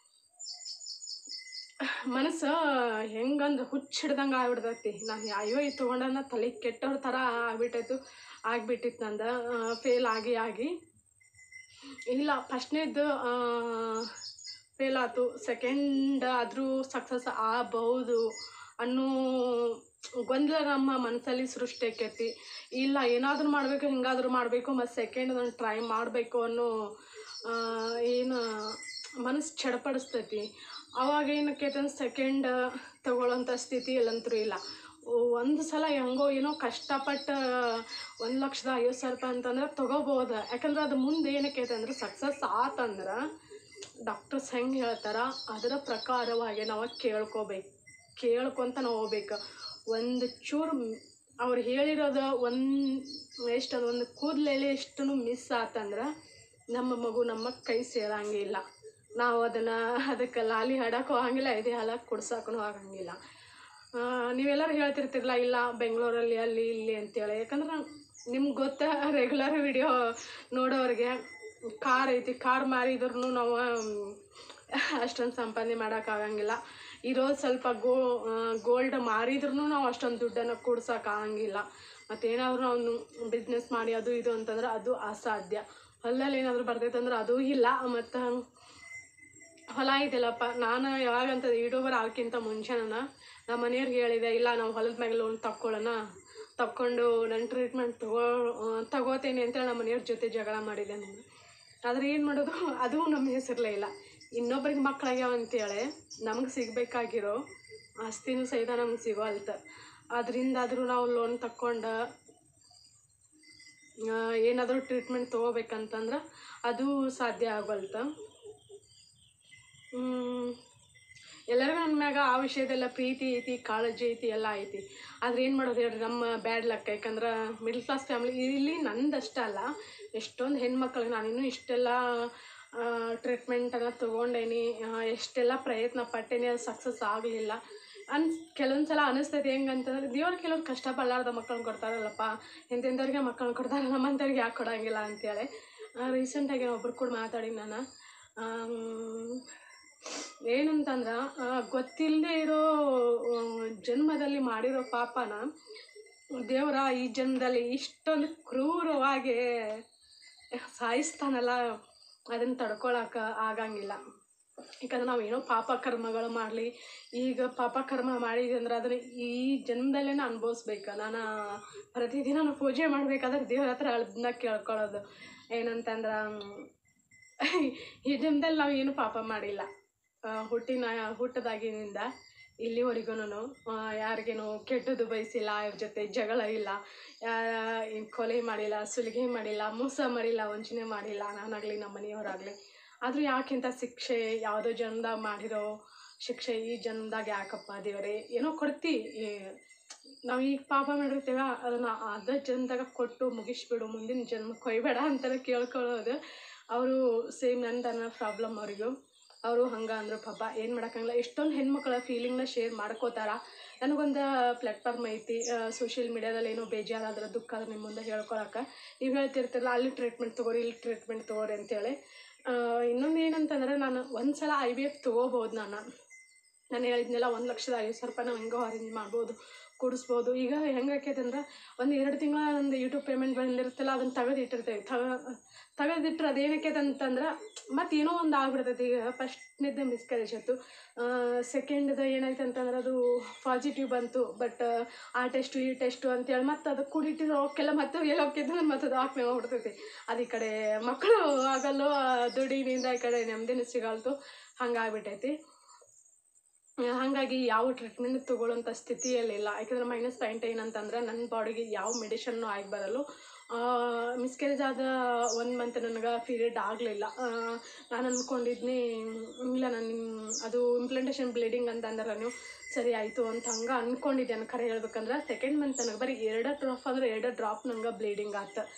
ಮನಸ್ಸು ಹೆಂಗಂದ್ರೆ ಹುಚ್ಚ ಹಿಡ್ದಂಗೆ ಆಗ್ಬಿಡ್ತೈತಿ ನಾನು ಅಯ್ಯೋ ಇದು ತೊಗೊಂಡನ್ನ ತಲೆ ಕೆಟ್ಟವ್ರ ಥರ ಆಗ್ಬಿಟ್ಟೈತು ಆಗ್ಬಿಟ್ಟಿತ್ತು ನಂದು ಫೇಲ್ ಆಗಿ ಆಗಿ ಇಲ್ಲ ಫಸ್ಟ್ನೇದು ಫೇಲ್ ಆಯ್ತು ಸೆಕೆಂಡ್ ಆದರೂ ಸಕ್ಸಸ್ ಆಗಬಹುದು ಅನ್ನೋ ಗೊಂದಲ ನಮ್ಮ ಮನಸ್ಸಲ್ಲಿ ಸೃಷ್ಟಿ ಆಕೈತಿ ಇಲ್ಲ ಏನಾದರೂ ಮಾಡಬೇಕು ಹಿಂಗಾದ್ರೂ ಮಾಡಬೇಕು ಮತ್ತು ಸೆಕೆಂಡ್ ನಾನು ಟ್ರೈ ಮಾಡಬೇಕು ಅನ್ನೋ ಆ, ಏನು ಮನಸ್ಸು ಚಡಪಡಿಸ್ತೈತಿ ಅವಾಗ ಏನಕ್ಕೈತೆ ಅಂದ್ರೆ ಸೆಕೆಂಡ್ ತಗೊಳ್ಳೋಂಥ ಸ್ಥಿತಿ ಎಲ್ಲಂತೂ ಇಲ್ಲ ಒಂದು ಸಲ ಹೆಂಗೋ ಏನೋ ಕಷ್ಟಪಟ್ಟು ಒಂದು ಲಕ್ಷದ ಐವತ್ತು ಸಾವಿರ ರೂಪಾಯಿ ಅಂತಂದ್ರೆ ತೊಗೋಬೋದು ಯಾಕಂದ್ರೆ ಅದು ಮುಂದೆ ಏನಕ್ಕೈತೆ ಅಂದ್ರೆ ಸಕ್ಸಸ್ ಆತಂದ್ರೆ ಡಾಕ್ಟರ್ಸ್ ಹೆಂಗೆ ಹೇಳ್ತಾರ ಅದರ ಪ್ರಕಾರವಾಗಿ ನಾವು ಕೇಳ್ಕೋಬೇಕು ಕೇಳ್ಕೊತ ನಾವು ಹೋಗ್ಬೇಕು ಒಂದು ಚೂರು ಮ್- ಅವ್ರು ಹೇಳಿರೋದು ಒಂದು ಎಷ್ಟು ಅದು ಒಂದು ಕೂದಲೆಲೆ ಎಷ್ಟು ಮಿಸ್ ಆತಂದ್ರೆ ನಮ್ಮ ಮಗು ನಮ್ಮ ಕೈ ಸೇರಂಗಿಲ್ಲ ನಾವು ಅದನ್ನು ಅದಕ್ಕೆ ಲಾಲಿ ಹಾಡಕ್ಕೂ ಆಗಂಗಿಲ್ಲ ಎದೆ ಹಾಲಕ್ಕೆ ಕುಡ್ಸಕ್ಕೂ ಆಗಂಗಿಲ್ಲ ಆ, ನೀವೆಲ್ಲರೂ ಹೇಳ್ತಿರ್ತಿರಲ್ಲ ಇಲ್ಲ ಬೆಂಗಳೂರಲ್ಲಿ ಅಲ್ಲಿ ಇಲ್ಲಿ ಅಂತೇಳಿ ಯಾಕಂದ್ರೆ ನಿಮ್ಗೆ ಗೊತ್ತಾ ರೆಗ್ಯುಲರ್ ವಿಡಿಯೋ ನೋಡೋರಿಗೆ ಕಾರ್ ಐತಿ ಕಾರ್ ಮಾರಿದ್ರು ನಾವು ಅಷ್ಟೊಂದು ಸಂಪಾದನೆ ಮಾಡೋಕ್ಕಾಗಂಗಿಲ್ಲ ಇರೋದು ಸ್ವಲ್ಪ ಗೋ ಗೋಲ್ಡ್ ಮಾರಿದ್ರು ನಾವು ಅಷ್ಟೊಂದು ದುಡ್ಡನ್ನು ಕೂಡ್ಸೋಕ್ಕಾಗಂಗಿಲ್ಲ ಮತ್ತೇನಾದರೂ ಅವನು ಬಿಸ್ನೆಸ್ ಮಾಡಿ ಅದು ಇದು ಅಂತಂದ್ರೆ ಅದು ಅಸಾಧ್ಯ ಹೊಲದಲ್ಲಿ ಏನಾದರೂ ಬರ್ತೈತೆ ಅಂದ್ರೆ ಅದೂ ಇಲ್ಲ ಮತ್ತು ಹೊಲ ಐತಿಲ್ಲಪ್ಪ ನಾನು ಯಾವಾಗಂತ ಯೂಟ್ಯೂಬರ್ ಆಗಕ್ಕಿಂತ ಮುಂಚೆ ನಾನು ನಮ್ಮ ಮನೆಯವ್ರಿಗೆ ಹೇಳಿದೆ ಇಲ್ಲ ನಾವು ಹೊಲದ ಮ್ಯಾಗ ಲೋನ್ ತಕ್ಕೊಳ್ಳೋಣ ತಕ್ಕೊಂಡು ನನ್ನ ಟ್ರೀಟ್ಮೆಂಟ್ ತಗೋ ಆ, ತಗೋತೀನಿ ಅಂತೇಳಿ ನಮ್ಮ ಮನೆಯವ್ರ ಜೊತೆ ಜಗಳ ಮಾಡಿದ್ದೆ ನಾನು ಆದರೆ ಏನು ಮಾಡೋದು ಅದು ನಮ್ಮ ಹೆಸರಲ್ಲೇ ಇಲ್ಲ ಇನ್ನೊಬ್ರಿಗೆ ಮಕ್ಕಳಾಗ್ಯಾವ ಅಂತೇಳಿ ನಮಗೆ ಸಿಗಬೇಕಾಗಿರೋ ಆಸ್ತಿನೂ ಸಹಿತ ನಮ್ಗೆ ಸಿಗೋಲ್ತ ಅದರಿಂದಾದರೂ ನಾವು ಲೋನ್ ತಕ್ಕೊಂಡು ಏನಾದರೂ ಟ್ರೀಟ್ಮೆಂಟ್ ತೊಗೋಬೇಕಂತಂದ್ರೆ ಅದು ಸಾಧ್ಯ ಆಗೋಲ್ತ ಹ್ಮ್. ಎಲ್ಲರಿಗೂ ನನ್ನ ಮ್ಯಾಗ ಆ ವಿಷಯದೆಲ್ಲ ಪ್ರೀತಿ ಐತಿ ಕಾಳಜಿ ಐತಿ ಎಲ್ಲ ಐತಿ ಆದ್ರೆ ಏನು ಮಾಡೋದು ಹೇಳ್ರಿ ನಮ್ಮ ಬ್ಯಾಡ್ ಲಕ್ ಯಾಕಂದ್ರೆ ಮಿಡ್ಲ್ ಕ್ಲಾಸ್ ಫ್ಯಾಮಿಲಿ ಇಲ್ಲಿ ನಂದಷ್ಟೇ ಅಲ್ಲ ಎಷ್ಟೊಂದು ಹೆಣ್ಮಕ್ಳಿಗೆ ನಾನಿನ್ನೂ ಇಷ್ಟೆಲ್ಲ ಟ್ರೀಟ್ಮೆಂಟನ್ನು ತೊಗೊಂಡೇನಿ ಆ, ಎಷ್ಟೆಲ್ಲ ಪ್ರಯತ್ನ ಪಟ್ಟೇನಿ ಅದು ಸಕ್ಸಸ್ ಆಗಲಿಲ್ಲ ಅನ್ಸ್ ಕೆಲವೊಂದು ಸಲ ಅನಿಸ್ತೈತಿ ಹೆಂಗಂತಂದ್ರೆ ದೇವ್ರು ಕೆಲವ್ರು ಕಷ್ಟಪಡಲಾರ್ದ ಮಕ್ಕಳನ್ನ ಕೊಡ್ತಾರಲ್ಲಪ್ಪ ಎಂತೆಂಥವ್ರಿಗೆ ಮಕ್ಕಳನ್ನ ಕೊಡ್ತಾರೆ ನಮ್ಮಂಥವ್ರಿಗೆ ಯಾಕೆ ಕೊಡೋಂಗಿಲ್ಲ ಅಂತೇಳಿ ರೀಸೆಂಟಾಗಿ ಒಬ್ರು ಕೂಡ ಮಾತಾಡಿ ನಾನು ಆಮ್, ಏನಂತಂದ್ರೆ ಗೊತ್ತಿಲ್ಲದೆ ಇರೋ ಆ, ಜನ್ಮದಲ್ಲಿ ಮಾಡಿರೋ ಪಾಪನ ದೇವರ ಈ ಜನ್ಮದಲ್ಲಿ ಇಷ್ಟೊಂದು ಕ್ರೂರವಾಗಿ ಸಾಯಿಸ್ತಾನಲ್ಲ ಅದನ್ನು ತಡ್ಕೊಳಕ್ಕೆ ಆಗಂಗಿಲ್ಲ ಯಾಕಂದ್ರೆ ನಾವು ಏನೋ ಪಾಪ ಕರ್ಮಗಳು ಮಾಡಲಿ ಈಗ ಪಾಪ ಕರ್ಮ ಮಾಡಿದ್ವಿ ಅಂದ್ರೆ ಅದನ್ನು ಈ ಜನ್ಮದಲ್ಲೇ ಅನುಭವಿಸ್ಬೇಕು ನಾನು ಪ್ರತಿದಿನ ಪೂಜೆ ಮಾಡ್ಬೇಕಾದ್ರೆ ದೇವ್ರ ಹತ್ರ ಅದನ್ನ ಕೇಳ್ಕೊಳ್ಳೋದು ಏನಂತಂದ್ರೆ ಈ ಜನ್ಮದಲ್ಲಿ ನಾವು ಏನು ಪಾಪ ಮಾಡಿಲ್ಲ ಆ, ಹುಟ್ಟಿನ ಹುಟ್ಟದಾಗಿನಿಂದ ಇಲ್ಲಿವರೆಗೂ ಯಾರಿಗೇನು ಕೆಟ್ಟದ್ದು ಬಯಸಿಲ್ಲ ಅವ್ರ ಜೊತೆ ಜಗಳ ಇಲ್ಲ ಯಾ- ಏನ್ ಕೊಲೆ ಮಾಡಿಲ್ಲ ಸುಲಿಗೆ ಮಾಡಿಲ್ಲ ಮೋಸ ಮಾಡಿಲ್ಲ ವಂಚನೆ ಮಾಡಿಲ್ಲ ನಾನಾಗಲಿ ನಮ್ಮ ಮನೆಯವರಾಗಲಿ ಆದರೂ ಯಾಕಿಂತ ಶಿಕ್ಷೆ ಯಾವುದೋ ಜನ್ಮದಾಗ ಮಾಡಿರೋ ಶಿಕ್ಷೆ ಈ ಜನ್ಮದಾಗ ಯಾಕಪ್ಪ ದೇವರೇ ಏನೋ ಕೊಡ್ತಿ ಈ- ನಾವು ಈಗ ಪಾಪ ಮಾಡಿರ್ತೇವ ಅದನ್ನು ಅದ ಜನ್ಮದಾಗ ಕೊಟ್ಟು ಮುಗಿಸ್ಬಿಡು ಮುಂದಿನ ಜನ್ಮಕ್ಕೆ ಕೊಯ್ಬೇಡ ಅಂತಾರೆ ಕೇಳ್ಕೊಳ್ಳೋದು ಅವರು ಸೇಮ್ ನನ್ನ ಪ್ರಾಬ್ಲಮ್ ಅವರಿಗೂ ಅವರು ಹಂಗೆ ಅಂದರು ಪಾಪ ಏನು ಮಾಡೋಕ್ಕಂಗಿಲ್ಲ ಎಷ್ಟೊಂದು ಹೆಣ್ಮಕ್ಳ ಫೀಲಿಂಗ್ನ ಶೇರ್ ಮಾಡ್ಕೋತಾರ ನನಗೊಂದು ಪ್ಲ್ಯಾಟ್ಫಾರ್ಮ್ ಐತಿ ಸೋಷಿಯಲ್ ಮೀಡ್ಯಾದಲ್ಲಿ ಏನೋ ಬೇಜಾರಾದ್ರೆ ದುಃಖ ಆದ್ರೆ ನಿಮ್ಮ ಮುಂದೆ ಹೇಳ್ಕೊಳಕ್ಕೆ ನೀವು ಹೇಳ್ತಿರ್ತಿರಲ್ಲ ಅಲ್ಲಿ ಟ್ರೀಟ್ಮೆಂಟ್ ತೊಗೋರಿ ಇಲ್ಲಿ ಟ್ರೀಟ್ಮೆಂಟ್ ತೊಗೋರಿ ಅಂತೇಳಿ ಇನ್ನೊಂದು ಏನಂತಂದ್ರೆ ನಾನು ಒಂದು ಸಲ ಐ ವಿ ಎಫ್ ತೊಗೋಬೋದು ನಾನು ನಾನು ಹೇಳಿದ್ನೆಲ್ಲ ಒಂದು ಲಕ್ಷದ ಐವತ್ತು ಸಾವಿರ ರೂಪಾಯಿ ನಾವು ಹೆಂಗೋ ಅರೇಂಜ್ ಮಾಡ್ಬೋದು ಕೊಡಿಸ್ಬೋದು ಈಗ ಹೆಂಗಾಕೈತೆ ಅಂದ್ರೆ ಒಂದು ಎರಡು ತಿಂಗಳ ಒಂದು ಯೂಟ್ಯೂಬ್ ಪೇಮೆಂಟ್ ಬಂದಿರುತ್ತಲ್ಲ ಅದನ್ನು ತೆಗೆದಿಟ್ಟಿರ್ತೇವೆ ತಗ ತೆಗೆದಿಟ್ರೆ ಅದೇನಕ್ಕೆ ಅಂತಂದ್ರೆ ಮತ್ತೆ ಏನೋ ಒಂದು ಆಗ್ಬಿಡ್ತೈತಿ ಈಗ ಫಸ್ಟ್ನೇದು ಮಿಸ್ಕ್ಯಾರೇಜ್ ಆಯ್ತು ಸೆಕೆಂಡ್ದು ಏನಾಯ್ತು ಅಂತಂದ್ರೆ ಅದು ಪಾಸಿಟಿವ್ ಬಂತು ಬಟ್ ಆ ಟೆಸ್ಟು ಈ ಟೆಸ್ಟು ಅಂತೇಳಿ ಮತ್ತೆ ಅದು ಕೂಡಿಟ್ಟಿರೋ ಅವಕ್ಕೆಲ್ಲ ಮತ್ತೆ ಎಲ್ಲಿ ಹೋಗ್ತಿದ್ದು ಮತ್ತೆ ಅದು ಹಾಕಿ ಹೋಗ್ಬಿಡ್ತೈತಿ ಅದು ಈ ಕಡೆ ಮಕ್ಕಳು ಆಗಲ್ಲೋ ಆ ದುಡಿನಿಂದ ಈ ಕಡೆ ನೆಮ್ಮದಿನೂ ಸಿಗಲ್ತು ಹಂಗಾಗ್ಬಿಟ್ಟೈತಿ ಹಾಗಾಗಿ ಯಾವ ಟ್ರೀಟ್ಮೆಂಟ್ ತೊಗೊಳ್ಳೋಂಥ ಸ್ಥಿತಿಯಲ್ಲಿಲ್ಲ ಯಾಕಂದ್ರೆ ಮೈನಸ್ ಪಾಯಿಂಟ್ ಏನಂತಂದ್ರೆ ನನ್ನ ಬಾಡಿಗೆ ಯಾವ ಮೆಡಿಷನ್ನು ಆಗಿ ಬರಲು ಮಿಸ್ಕ್ಯಾರೇಜ್ ಆದ ಒಂದು ಮಂತ್ ನನಗೆ ಪೀರಿಯಡ್ ಆಗಲಿಲ್ಲ ನಾನು ಅಂದ್ಕೊಂಡಿದ್ನಿ ಇಲ್ಲ ನಾನು ಅದು ಇಂಪ್ಲಾಂಟೇಷನ್ ಬ್ಲೀಡಿಂಗ್ ಅಂತ ಅಂದ್ರೆ ನೀವು ಸರಿ ಆಯಿತು ಅಂತ ಹಂಗೆ ಅಂದ್ಕೊಂಡಿದ್ದೆ ನಾನು ಖರೆ ಹೇಳ್ಬೇಕಂದ್ರೆ ಸೆಕೆಂಡ್ ಮಂತ್ ನನಗೆ ಬರೀ ಎರಡು ಡ್ರಾಪ್ ಅಂದ್ರೆ ಎರಡು ಡ್ರಾಪ್ ನಂಗೆ ಬ್ಲೀಡಿಂಗ್ ಆತು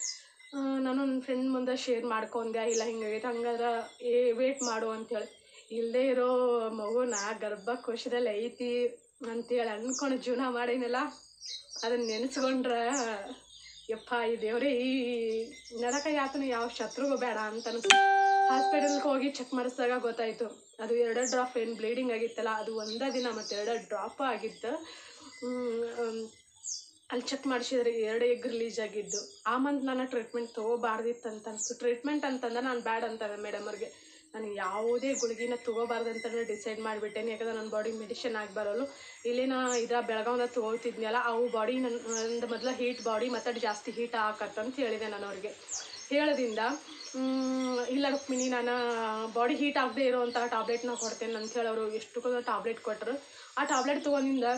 ಆ, ನಾನು ನನ್ನ ಫ್ರೆಂಡ್ ಮುಂದೆ ಶೇರ್ ಮಾಡ್ಕೊಂಡೆ ಇಲ್ಲ ಹಿಂಗಾಗೈತೆ ಹಂಗಾದ್ರೆ ಏ ವೇಟ್ ಮಾಡು ಅಂತೇಳಿ ಇಲ್ಲದೆ ಇರೋ ಮಗುನ ಗರ್ಭಕೋಶದಲ್ಲಿ ಐತಿ ಅಂತೇಳಿ ಅನ್ಕೊಂಡು ಜೀವನ ಮಾಡೀನಲ್ಲ ಅದನ್ನ ನೆನೆಸ್ಕೊಂಡ್ರೆ ಯಪ್ಪ ಈ ದೇವ್ರೇ ಈ ನರಕ ಯಾತನೆ ಯಾವ ಶತ್ರುಗೂ ಬೇಡ ಅಂತ ಅನಿಸ್ತು ಹಾಸ್ಪಿಟಲ್ಗೆ ಹೋಗಿ ಚೆಕ್ ಮಾಡಿಸಿದಾಗ ಗೊತ್ತಾಯಿತು ಅದು ಎರಡು ಡ್ರಾಪ್ ಏನು ಬ್ಲೀಡಿಂಗ್ ಆಗಿತ್ತಲ್ಲ ಅದು ಒಂದೇ ದಿನ ಮತ್ತು ಎರಡು ಡ್ರಾಪ್ ಆಗಿತ್ತು ಹ್ಮ್, ಹ್ಮ್, ಅಲ್ಲಿ ಚೆಕ್ ಮಾಡಿಸಿದ್ರೆ ಎರಡು ಎಗ್ ರಿಲೀಸ್ ಆಗಿದ್ದು ಆ ಮಂತ್ ನಾನು ಟ್ರೀಟ್ಮೆಂಟ್ ತೊಗೋಬಾರ್ದಿತ್ತು ಅಂತ ಅನಿಸ್ತು ಟ್ರೀಟ್ಮೆಂಟ್ ಅಂತಂದ್ರೆ ನಾನು ಬ್ಯಾಡ್ ಅಂತಾರೆ ಮೇಡಮ್ ಅವ್ರಿಗೆ ನಾನು ಯಾವುದೇ ಗುಳಿಗಿನ ತೊಗೋಬಾರ್ದು ಅಂತಲೇ ಡಿಸೈಡ್ ಮಾಡಿಬಿಟ್ಟೇನೆ ಯಾಕಂದ್ರೆ ನನ್ನ ಬಾಡಿ ಮೆಡಿಷನ್ ಆಗಿ ಬರೋಲು ಇಲ್ಲಿ ನಾ ಇದ್ರ ಬೆಳಗಾವ್ದಾಗ ತೊಗೊಳ್ತಿದ್ನಲ್ಲ ಅವು ಬಾಡಿ ನನ್ನ ನಂದು ಮೊದಲ ಹೀಟ್ ಬಾಡಿ ಮತ್ತು ಜಾಸ್ತಿ ಹೀಟ್ ಹಾಕತ್ತಂತ ಹೇಳಿದೆ ನಾನು ಅವ್ರಿಗೆ ಹೇಳೋದ್ರಿಂದ ಮ್, ಇಲ್ಲ ರುಕ್ಮಿಣಿ ನಾನು ಬಾಡಿ ಹೀಟ್ ಆಗದೆ ಇರೋವಂಥ ಟ್ಯಾಬ್ಲೆಟ್ನ ಕೊಡ್ತೇನೆ ಅಂತ ಹೇಳಿ ಅವರು ಎಷ್ಟು ಟ್ಯಾಬ್ಲೆಟ್ ಕೊಟ್ಟರು ಆ ಟ್ಯಾಬ್ಲೆಟ್ ತೊಗೊಂಡಿಂದ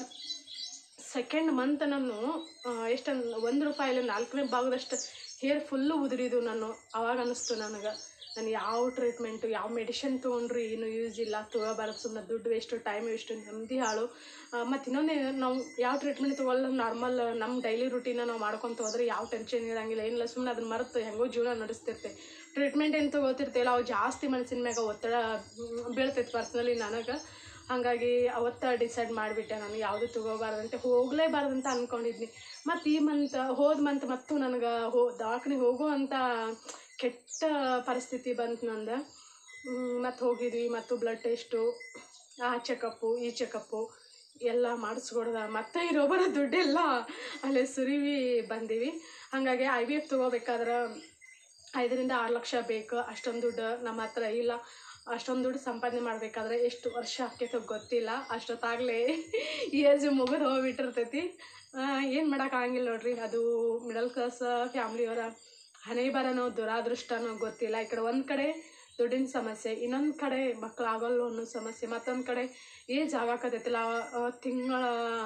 ಸೆಕೆಂಡ್ ಮಂತ್ ನಾನು ಎಷ್ಟೊಂದು ಒಂದು ರೂಪಾಯಲ್ಲಿ ನಾಲ್ಕನೇ ಭಾಗದಷ್ಟು ಹೇರ್ ಫುಲ್ಲು ಉದುರಿದು ನಾನು ಅವಾಗ ಅನ್ನಿಸ್ತು ನನಗೆ ನಾನು ಯಾವ ಟ್ರೀಟ್ಮೆಂಟು ಯಾವ ಮೆಡಿಷನ್ ತೊಗೊಂಡ್ರು ಏನು ಯೂಸ್ ಇಲ್ಲ ತೊಗೋಬಾರ್ದು ಸುಮ್ಮನೆ ದುಡ್ಡು ವೇಸ್ಟು ಟೈಮ್ ವೇಸ್ಟು ನೆಮ್ಮದಿ ಹಾಳು ಮತ್ತು ಇನ್ನೊಂದು ನಾವು ಯಾವ ಟ್ರೀಟ್ಮೆಂಟ್ ತೊಗೊಲ್ಲ ನಾರ್ಮಲ್ ನಮ್ಮ ಡೈಲಿ ರುಟೀನ ನಾವು ಮಾಡ್ಕೊತ ಹೋದ್ರೆ ಯಾವ ಟೆನ್ಷನ್ ಇರೋಂಗಿಲ್ಲ ಏನಿಲ್ಲ ಸುಮ್ಮನೆ ಅದನ್ನ ಮರೆತು ಹೆಂಗೋ ಜೀವನ ನಡೆಸ್ತಿರ್ತೆ ಟ್ರೀಟ್ಮೆಂಟ್ ಏನು ತೊಗೋತಿರ್ತೀವಲ್ಲ ಅವು ಜಾಸ್ತಿ ಮನಸ್ಸಿನ ಮ್ಯಾಗ ಒತ್ತಡ ಮ್, ಬೀಳ್ತೈತೆ ಪರ್ಸ್ನಲಿ ನನಗೆ ಹಾಗಾಗಿ ಅವತ್ತ ಡಿಸೈಡ್ ಮಾಡಿಬಿಟ್ಟೆ ನಾನು ಯಾವುದು ತಗೋಬಾರ್ದಂತೆ ಹೋಗಲೇಬಾರ್ದಂತ ಅಂದ್ಕೊಂಡಿದ್ನಿ ಮತ್ತು ಈ ಮಂತ್ ಹೋದ ಮಂತ್ ಮತ್ತು ನನಗೆ ಹೋ ದವಾಖಾನೆಗೆ ಹೋಗೋ ಅಂತ ಕೆಟ್ಟ ಪರಿಸ್ಥಿತಿ ಬಂತು ನಂದು ಮತ್ತು ಹೋಗಿದ್ವಿ ಮತ್ತು ಬ್ಲಡ್ ಟೆಸ್ಟು ಆ ಚೆಕಪ್ಪು ಈ ಚೆಕಪ್ಪು ಎಲ್ಲ ಮಾಡಿಸ್ಕೊಡ್ದ ಮತ್ತೆ ಇರೋ ಬರೋ ದುಡ್ಡೆಲ್ಲ ಅಲ್ಲೇ ಸುರಿವಿ ಬಂದೀವಿ ಹಾಗಾಗಿ ಐ ವಿ ಎಫ್ ತೊಗೋಬೇಕಾದ್ರೆ ಐದರಿಂದ ಆರು ಲಕ್ಷ ಬೇಕು ಅಷ್ಟೊಂದು ದುಡ್ಡು ನಮ್ಮ ಹತ್ರ ಇಲ್ಲ ಅಷ್ಟೊಂದು ದುಡ್ಡು ಸಂಪಾದನೆ ಮಾಡಬೇಕಾದ್ರೆ ಎಷ್ಟು ವರ್ಷ ಆಕೈತೋ ಗೊತ್ತಿಲ್ಲ ಅಷ್ಟೊತ್ತಾಗಲೇ ಏಜ್ ಮುಗಿದು ಹೋಗ್ಬಿಟ್ಟಿರ್ತೈತಿ ಏನು ಮಾಡೋಕ್ಕಾಗಿಲ್ಲ ನೋಡ್ರಿ ಅದು ಮಿಡಲ್ ಕ್ಲಾಸ್ ಫ್ಯಾಮ್ಲಿಯವರ ಹಣೆ ಬರನೋ ದುರಾದೃಷ್ಟನೋ ಗೊತ್ತಿಲ್ಲ ಈ ಕಡೆ ಒಂದು ಕಡೆ ದುಡ್ಡಿನ ಸಮಸ್ಯೆ ಇನ್ನೊಂದು ಕಡೆ ಮಕ್ಳು ಆಗೋಲ್ಲ ಅನ್ನೋ ಸಮಸ್ಯೆ ಮತ್ತೊಂದು ಕಡೆ ಏಜ್ ಆಗಾಕತೈತಿಲ್ಲ ತಿಂಗಳ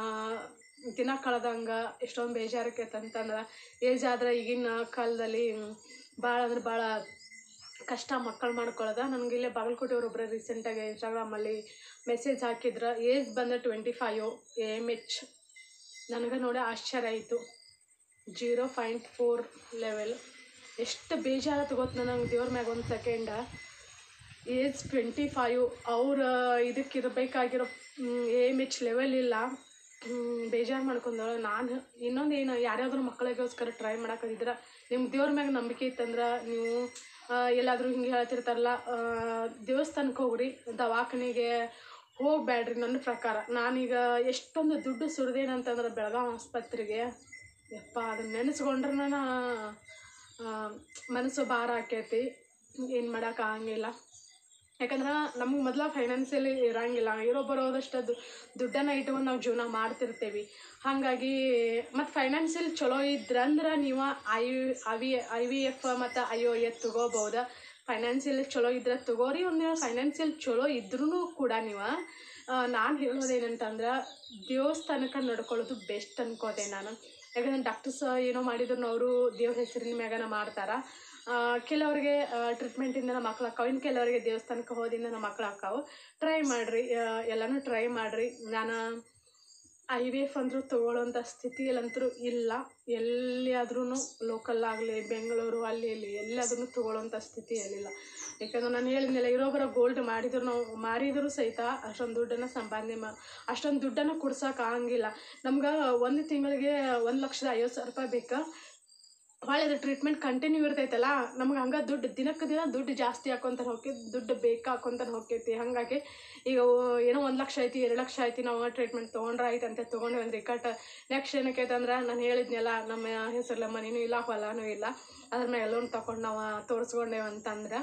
ದಿನ ಕಳೆದಂಗೆ ಎಷ್ಟೊಂದು ಬೇಜಾರಕೈತೆ ಅಂತಂದ್ರೆ ಏಜ್ ಆದ್ರೆ ಈಗಿನ ಕಾಲದಲ್ಲಿ ಭಾಳ ಅಂದ್ರೆ ಭಾಳ ಕಷ್ಟ ಮಕ್ಕಳು ಮಾಡ್ಕೊಳ್ಳೋದ ನನಗೆ ಇಲ್ಲೇ ಬಾಗಲಕೋಟೆಯವ್ರು ಒಬ್ಬರು ರೀಸೆಂಟಾಗಿ ಇನ್ಸ್ಟಾಗ್ರಾಮಲ್ಲಿ ಮೆಸೇಜ್ ಹಾಕಿದ್ರು ಏಜ್ ಬಂದ ಟ್ವೆಂಟಿ ಫೈವ್ ಎಮ್ ಎಚ್ ನನಗೆ ನೋಡಿ ಆಶ್ಚರ್ಯ ಆಯಿತು ಜೀರೋ ಪಾಯಿಂಟ್ ಫೋರ್ ಲೆವೆಲ್ ಎಷ್ಟು ಬೇಜಾರ ತಗೋತ ನನಗೆ ದೇವ್ರ ಮ್ಯಾಗ ಒಂದು ಸೆಕೆಂಡ ಏಜ್ ಟ್ವೆಂಟಿ ಫೈವ್ ಅವ್ರ ಇದಕ್ಕೆ ಇರಬೇಕಾಗಿರೋ ಎಮ್ ಎಚ್ ಲೆವೆಲ್ ಇಲ್ಲ ಬೇಜಾರು ಮಾಡ್ಕೊಂಡವಳು ನಾನು ಇನ್ನೊಂದು ಏನು ಯಾರ್ಯಾವ್ದಾರು ಮಕ್ಕಳಿಗೋಸ್ಕರ ಟ್ರೈ ಮಾಡಕ್ಕಾಗಿದ್ರೆ ನಿಮ್ಮ ದೇವ್ರ ಮ್ಯಾಗ ನಂಬಿಕೆ ಇತ್ತಂದ್ರೆ ನೀವು ಆ, ಎಲ್ಲಾದರೂ ಹಿಂಗೆ ಹೇಳ್ತಿರ್ತಾರಲ್ಲ ಆ, ದೇವಸ್ಥಾನಕ್ಕೆ ಹೋಗ್ರಿ ದವಾಖಾನೆಗೆ ಹೋಗ್ಬೇಡ್ರಿ ನನ್ನ ಪ್ರಕಾರ ನಾನೀಗ ಎಷ್ಟೊಂದು ದುಡ್ಡು ಸುರಿದೇನಂತಂದ್ರೆ ಬೆಳಗಾವಿ ಆಸ್ಪತ್ರೆಗೆ ಯಪ್ಪ ಅದನ್ನ ನೆನೆಸ್ಕೊಂಡ್ರೆ ನಾನು ಮನಸ್ಸು ಭಾರ ಆಕೈತಿ ಏನು ಮಾಡೋಕ್ಕಾಗಂಗಿಲ್ಲ ಯಾಕಂದ್ರೆ ನಮಗೆ ಮೊದಲ ಫೈನಾನ್ಸಿಯಲಿ ಇರಂಗಿಲ್ಲ ಇರೋ ಬರೋದಷ್ಟು ದು ದುಡ್ಡನ್ನು ಇಟ್ಕೊಂಡು ನಾವು ಜೀವನ ಮಾಡ್ತಿರ್ತೀವಿ ಹಾಗಾಗಿ ಮತ್ತು ಫೈನಾನ್ಸಿಯಲ್ ಚಲೋ ಇದ್ರಂದ್ರೆ ನೀವು I I V I V F ಮತ್ತು ಐ ಒ ಎಫ್ ತೊಗೋಬೋದು ಫೈನಾನ್ಸಿಯಲ್ ಚಲೋ ಇದ್ರೆ ತಗೋರಿ ಒಂದು ಫೈನಾನ್ಸಿಯಲ್ ಚಲೋ ಇದ್ರೂ ಕೂಡ ನೀವು ನಾನು ಹೇಳೋದೇನಂತಂದ್ರೆ ದೇವಸ್ಥಾನಕ್ಕೆ ನಡ್ಕೊಳ್ಳೋದು ಬೆಸ್ಟ್ ಅನ್ಕೋತೆ ನಾನು ಯಾಕಂದ್ರೆ ಡಾಕ್ಟರ್ಸ್ ಏನೋ ಮಾಡಿದ್ರು ಅವರು ದೇವ್ರ ಹೆಸರಿನ ಮ್ಯಾಗನ ಮಾಡ್ತಾರ ಆ, ಕೆಲವ್ರಿಗೆ ಟ್ರೀಟ್ಮೆಂಟಿಂದ ನಮ್ಮ ಮಕ್ಳು ಆಕಾವು ಇನ್ನು ಕೆಲವರಿಗೆ ದೇವಸ್ಥಾನಕ್ಕೆ ಹೋದಿಂದ ನಮ್ಮ ಮಕ್ಳು ಆಕಾವು ಟ್ರೈ ಮಾಡಿರಿ ಎಲ್ಲನೂ ಟ್ರೈ ಮಾಡಿರಿ ನಾನು ಐ ವಿ ಎಫ್ ಅಂದರೂ ತೊಗೊಳ್ಳೋಂಥ ಸ್ಥಿತಿಯಲ್ಲಂತರೂ ಇಲ್ಲ ಎಲ್ಲಿಯಾದ್ರೂ ಲೋಕಲ್ ಆಗಲಿ ಬೆಂಗಳೂರು ಅಲ್ಲಿ ಇಲ್ಲಿ ಎಲ್ಲಾದ್ರೂ ತೊಗೊಳ್ಳೋಂಥ ಸ್ಥಿತಿಯಲ್ಲಿಲ್ಲ ಯಾಕಂದ್ರೆ ನಾನು ಹೇಳಿದ್ನಲ್ಲ ಇರೋ ಬರೋ ಗೋಲ್ಡ್ ಮಾಡಿದ್ರು ನಾವು ಮಾರಿದರೂ ಸಹಿತ ಅಷ್ಟೊಂದು ದುಡ್ಡನ್ನು ಸಂಪಾದನೆ ಮಾ ಅಷ್ಟೊಂದು ದುಡ್ಡನ್ನು ಕೊಡ್ಸೋಕ್ಕಾಗಂಗಿಲ್ಲ ನಮ್ಗೆ ಒಂದು ತಿಂಗಳಿಗೆ ಒಂದು ಲಕ್ಷದ ಐವತ್ತು ಸಾವಿರ ರೂಪಾಯಿ ಬೇಕಾ ಭಾಳ ಇದು ಟ್ರೀಟ್ಮೆಂಟ್ ಕಂಟಿನ್ಯೂ ಇರ್ತೈತಲ್ಲ ನಮ್ಗೆ ಹಂಗೆ ದುಡ್ಡು ದಿನಕ್ಕೆ ದಿನ ದುಡ್ಡು ಜಾಸ್ತಿ ಹಾಕೊಂತಾನೆ ಹೋಗ್ತೈತಿ ದುಡ್ಡು ಬೇಕಾ ಹಾಕೊಂತಾನೆ ಹೋಗ್ತೈತಿ ಹಾಗಾಗಿ ಈಗ ಓ- ಏನೋ ಒಂದು ಲಕ್ಷ ಐತಿ ಎರಡು ಲಕ್ಷ ಐತಿ ನಾವು ಟ್ರೀಟ್ಮೆಂಟ್ ತೊಗೊಂಡ್ರೆ ಆಯ್ತು ಅಂತ ತೊಗೊಂಡು ಒಂದು ಕಟ್ ನೆಕ್ಸ್ಟ್ ಏನಕ್ಕೆ ಅಂದ್ರೆ ನಾನು ಹೇಳಿದ್ನಲ್ಲ ನಮ್ಮ ಹೆಸರಲ್ಲ ಮನೇನೂ ಇಲ್ಲ ಹೊಲನೂ ಇಲ್ಲ ಅದ್ರ ಮೇಲೆ ಲೋನ್ ತೊಗೊಂಡು ನಾವು ತೋರಿಸ್ಕೊಂಡೇವು ಅಂತಂದ್ರೆ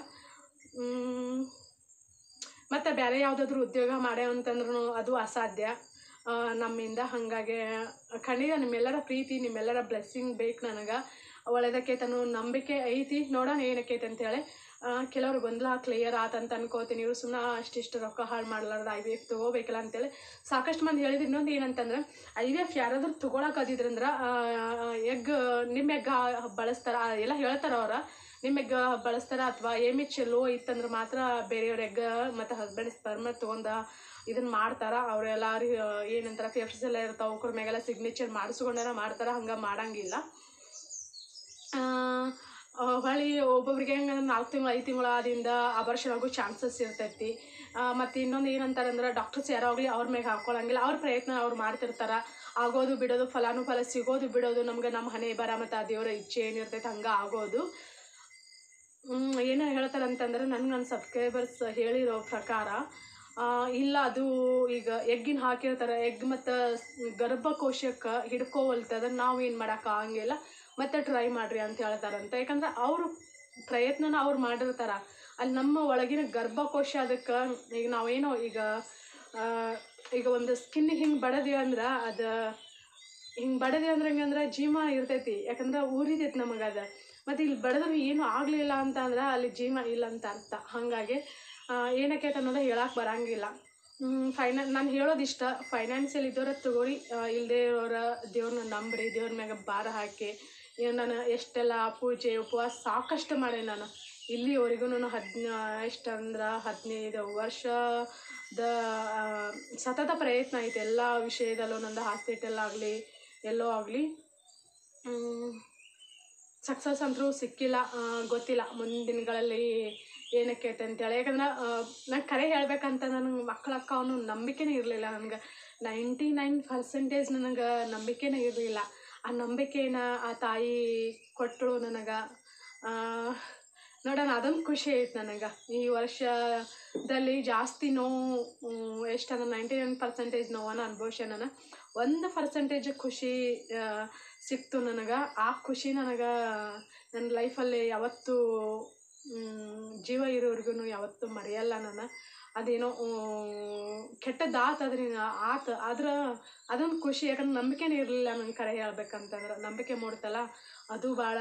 ಮತ್ತು ಬೇರೆ ಯಾವುದಾದ್ರೂ ಉದ್ಯೋಗ ಮಾಡ್ಯಾವ ಅಂತಂದ್ರೂ ಅದು ಅಸಾಧ್ಯ ಆ, ನಮ್ಮಿಂದ ಹಾಗಾಗಿ ಖಂಡಿತ ನಿಮ್ಮೆಲ್ಲರ ಪ್ರೀತಿ ನಿಮ್ಮೆಲ್ಲರ ಬ್ಲೆಸ್ಸಿಂಗ್ ಬೇಕು ನನಗೆ ಒಳ್ಳೆದಕ್ಕೈತೆ ಅನ್ನೋ ನಂಬಿಕೆ ಐತಿ ನೋಡೋಣ ಏನಕ್ಕೈತೆ ಅಂತೇಳಿ ಆ, ಕೆಲವ್ರು ಗೊಂದಲ ಕ್ಲಿಯರ್ ಆತಂತ ಅನ್ಕೋತೀನಿ ಇವ್ರು ಸುಮ್ಮನೆ ಅಷ್ಟಿಷ್ಟು ರೊಕ್ಕ ಹಾಳು ಮಾಡ್ಲಾರ್ದ ಐ ವಿ ಎಫ್ ತೊಗೋಬೇಕಲ್ಲ ಅಂತೇಳಿ ಸಾಕಷ್ಟು ಮಂದಿ ಹೇಳಿದ್ರು ಇನ್ನೊಂದು ಏನಂತಂದ್ರೆ ಐ ವಿ ಎಫ್ ಯಾರಾದ್ರೂ ತೊಗೊಳಕದಿದ್ರಂದ್ರೆ ಎಗ್ ನಿಮ್ಮ ಎಗ್ ಬಳಸ್ತಾರ ಆ, ಎಲ್ಲ ಹೇಳ್ತಾರ ಅವ್ರ ನಿಮ್ಮ ಎಗ್ ಬಳಸ್ತಾರ ಅಥವಾ ಎಮ್ ಎಚ್ ಲೋ ಇತ್ತಂದ್ರೆ ಮಾತ್ರ ಬೇರೆಯವ್ರ ಎಗ್ ಮತ್ತು ಹಸ್ಬೆಂಡ್ ಸ್ಪರ್ಮ ತೊಗೊಂಡ ಇದನ್ನ ಮಾಡ್ತಾರ ಅವರೆಲ್ಲರೂ ಏನಂತಾರ ಫೇಫ್ಸ್ ಎಲ್ಲ ಇರ್ತಾವ ಅವ್ರ ಮ್ಯಾಗೆಲ್ಲ ಸಿಗ್ನೇಚರ್ ಮಾಡಿಸ್ಕೊಂಡಾರ ಮಾಡ್ತಾರ ಹಂಗೆ ಮಾಡಂಗಿಲ್ಲ ಆ, ಹೊಳ್ಳಿ ಒಬ್ಬೊಬ್ರಿಗೆ ಹೆಂಗಂದ್ರೆ ನಾಲ್ಕು ತಿಂಗಳು ಐದು ತಿಂಗಳು ಆದಿಂದ ಅಬರ್ಷನ್ ಆಗೋ ಚಾನ್ಸಸ್ ಇರ್ತೈತಿ ಮತ್ತು ಇನ್ನೊಂದು ಏನಂತಾರಂದ್ರೆ ಡಾಕ್ಟರ್ಸ್ ಯಾರಾಗಲಿ ಅವ್ರ ಮೇಲೆ ಹಾಕ್ಕೊಳಂಗಿಲ್ಲ ಅವ್ರ ಪ್ರಯತ್ನ ಅವ್ರು ಮಾಡ್ತಿರ್ತಾರೆ ಆಗೋದು ಬಿಡೋದು ಫಲಾನುಫಲ ಸಿಗೋದು ಬಿಡೋದು ನಮ್ಗೆ ನಮ್ಮ ಹಣೆ ಬರ ಮತ್ತು ಆ ದೇವರ ಇಚ್ಛೆ ಏನಿರ್ತೈತೆ ಹಂಗೆ ಆಗೋದು ಹ್ಮ್, ಏನು ಹೇಳ್ತಾರೆ ಅಂತಂದ್ರೆ ನನಗೆ ನನ್ನ ಸಬ್ಸ್ಕ್ರೈಬರ್ಸ್ ಹೇಳಿರೋ ಪ್ರಕಾರ ಆ, ಇಲ್ಲ ಅದು ಈಗ ಎಗ್ಗಿನ ಹಾಕಿರ್ತಾರೆ ಎಗ್ ಮತ್ತು ಗರ್ಭಕೋಶಕ್ಕೆ ಹಿಡ್ಕೋವಲ್ತೆ ಅದನ್ನು ನಾವು ಏನು ಮಾಡೋಕೆ ಆಗಂಗಿಲ್ಲ ಮತ್ತೆ ಟ್ರೈ ಮಾಡಿರಿ ಅಂತ ಹೇಳ್ತಾರಂತೆ ಯಾಕಂದ್ರೆ ಅವರು ಪ್ರಯತ್ನನ ಅವ್ರು ಮಾಡಿರ್ತಾರೆ ಅಲ್ಲಿ ನಮ್ಮ ಒಳಗಿನ ಗರ್ಭಕೋಶ ಅದಕ್ಕೆ ಈಗ ನಾವೇನೋ ಈಗ ಆ, ಈಗ ಒಂದು ಸ್ಕಿನ್ ಹಿಂಗೆ ಬಡದಿ ಅಂದ್ರೆ ಅದು ಹಿಂಗೆ ಬಡದಿ ಅಂದ್ರೆ ಹೆಂಗಂದ್ರೆ ಜೀವ ಇರ್ತೈತಿ ಯಾಕಂದ್ರೆ ಊರಿದೈತಿ ನಮಗೆ ಅದು ಮತ್ತು ಇಲ್ಲಿ ಬಡದ್ರು ಏನೂ ಆಗಲಿಲ್ಲ ಅಂತ ಅಂದ್ರೆ ಅಲ್ಲಿ ಜೀವ ಇಲ್ಲ ಅಂತ ಅರ್ಥ ಹಾಗಾಗಿ ಆ, ಏನಕ್ಕೆ ಅನ್ನೋದು ಹೇಳಕ್ಕೆ ಬರಂಗಿಲ್ಲ ಫೈನಲ್ ನಾನು ಹೇಳೋದಿಷ್ಟ ಫೈನಾನ್ಸಿಯಲ್ ಇದ್ದವ್ರ ತಗೋರಿ ಇಲ್ಲದೆ ಇರೋರ ದೇವ್ರನ್ನ ನಂಬ್ರಿ ದೇವ್ರ ಮ್ಯಾಗ ಭಾರ ಹಾಕಿ ಏನು ನಾನು ಎಷ್ಟೆಲ್ಲ ಪೂಜೆ ಉಪವಾಸ ಸಾಕಷ್ಟು ಮಾಡೇ ನಾನು ಇಲ್ಲಿವರೆಗೂ ನಾನು ಹದಿನ ಎಷ್ಟಂದ್ರೆ ಹದಿನೈದು ವರ್ಷದ ಆ, ಸತತ ಪ್ರಯತ್ನ ಐತೆ ಎಲ್ಲ ವಿಷಯದಲ್ಲೂ ನಂದು ಹಾಸ್ಪಿಟಲ್ ಆಗಲಿ ಎಲ್ಲೋ ಆಗಲಿ ಸಕ್ಸಸ್ ಅಂತೂ ಸಿಕ್ಕಿಲ್ಲ ಆ, ಗೊತ್ತಿಲ್ಲ ಮುಂದಿನ ದಿನಗಳಲ್ಲಿ ಏನಕ್ಕೆ ಐತೆ ಅಂತೇಳಿ ಯಾಕಂದ್ರೆ ನಾನು ಕರೆ ಹೇಳ್ಬೇಕಂತ ನನಗೆ ಮಕ್ಕಳ ಅಕ್ಕ ಅವನು ನಂಬಿಕೆನೇ ಇರಲಿಲ್ಲ ನನಗೆ ನೈಂಟಿ ನೈನ್ ಪರ್ಸೆಂಟೇಜ್ ನನಗೆ ನಂಬಿಕೆನೇ ಇರಲಿಲ್ಲ ಆ ನಂಬಿಕೆನ ಆ ತಾಯಿ ಕೊಟ್ಟಳು ನನಗೆ ನೋಡೋಣ ಅದೊಂದು ಖುಷಿ ಐತೆ ನನಗೆ ಈ ವರ್ಷದಲ್ಲಿ ಜಾಸ್ತಿ ನೋವು ಎಷ್ಟಂದ್ರೆ ನೈಂಟಿ ನೈನ್ ಪರ್ಸೆಂಟೇಜ್ ನೋವನ್ನು ಅನುಭವಿಸ್ಯ ನಾನು ಒಂದು ಪರ್ಸೆಂಟೇಜ್ ಖುಷಿ ಆ, ಸಿಕ್ತು ನನಗೆ ಆ ಖುಷಿ ನನಗೆ ನನ್ನ ಲೈಫಲ್ಲಿ ಯಾವತ್ತೂ ಮ್, ಜೀವ ಇರೋರ್ಗು ಯಾವತ್ತೂ ಮರೆಯಲ್ಲ ನಾನು ಅದೇನೋ ಕೆಟ್ಟದ್ದಾತು ಅದರಿಂದ ಆತ ಆದ್ರೆ ಅದೊಂದು ಖುಷಿ ಯಾಕಂದ್ರೆ ನಂಬಿಕೆನೇ ಇರಲಿಲ್ಲ ನಂಗೆ ಕರೆ ಹೇಳ್ಬೇಕಂತಂದ್ರೆ ನಂಬಿಕೆ ಮೂಡ್ತಲ್ಲ ಅದು ಭಾಳ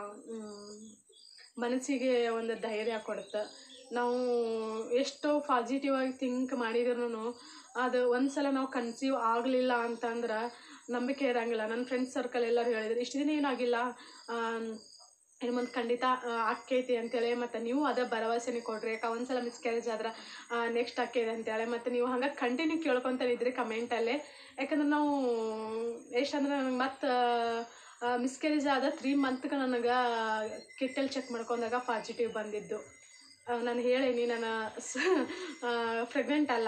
ಮನಸ್ಸಿಗೆ ಒಂದು ಧೈರ್ಯ ಕೊಡುತ್ತೆ ನಾವು ಎಷ್ಟೋ ಪಾಸಿಟಿವ್ ಆಗಿ ಥಿಂಕ್ ಮಾಡಿದ್ರು ಅದು ಒಂದ್ಸಲ ನಾವು ಕನ್ಸೀವ್ ಆಗಲಿಲ್ಲ ಅಂತಂದ್ರೆ ನಂಬಿಕೆ ಇರಂಗಿಲ್ಲ ನನ್ನ ಫ್ರೆಂಡ್ಸ್ ಸರ್ಕಲ್ ಎಲ್ಲರೂ ಹೇಳಿದ್ರು ಇಷ್ಟು ದಿನ ಏನಾಗಿಲ್ಲ ಇನ್ನು ಮುಂದೆ ಖಂಡಿತ ಆ, ಆಕ್ಕೈತಿ ಅಂತೇಳಿ ಮತ್ತು ನೀವು ಅದೇ ಭರವಸೆನೇ ಕೊಡ್ರಿ ಯಾಕೆ ಒಂದ್ಸಲ ಮಿಸ್ಕ್ಯಾರೇಜ್ ಆದ್ರೆ ನೆಕ್ಸ್ಟ್ ಆಕ್ಕೈತೆ ಅಂತೇಳಿ ಮತ್ತು ನೀವು ಹಂಗೆ ಕಂಟಿನ್ಯೂ ಕೇಳ್ಕೊತಾನೆ ಇದ್ರಿ ಕಮೆಂಟಲ್ಲೇ ಯಾಕಂದ್ರೆ ನಾವು ಎಷ್ಟಂದ್ರೆ ನನಗೆ ಮತ್ತು ಮಿಸ್ಕ್ಯಾರೇಜ್ ಆದ ತ್ರೀ ಮಂತ್ಗೆ ನನಗೆ ಕಿಟ್ಟಲ್ಲಿ ಚೆಕ್ ಮಾಡ್ಕೊಂಡಾಗ ಪಾಸಿಟಿವ್ ಬಂದಿದ್ದು ನಾನು ಹೇಳೀನಿ ನಾನು ಪ್ರೆಗ್ನೆಂಟ್ ಅಲ್ಲ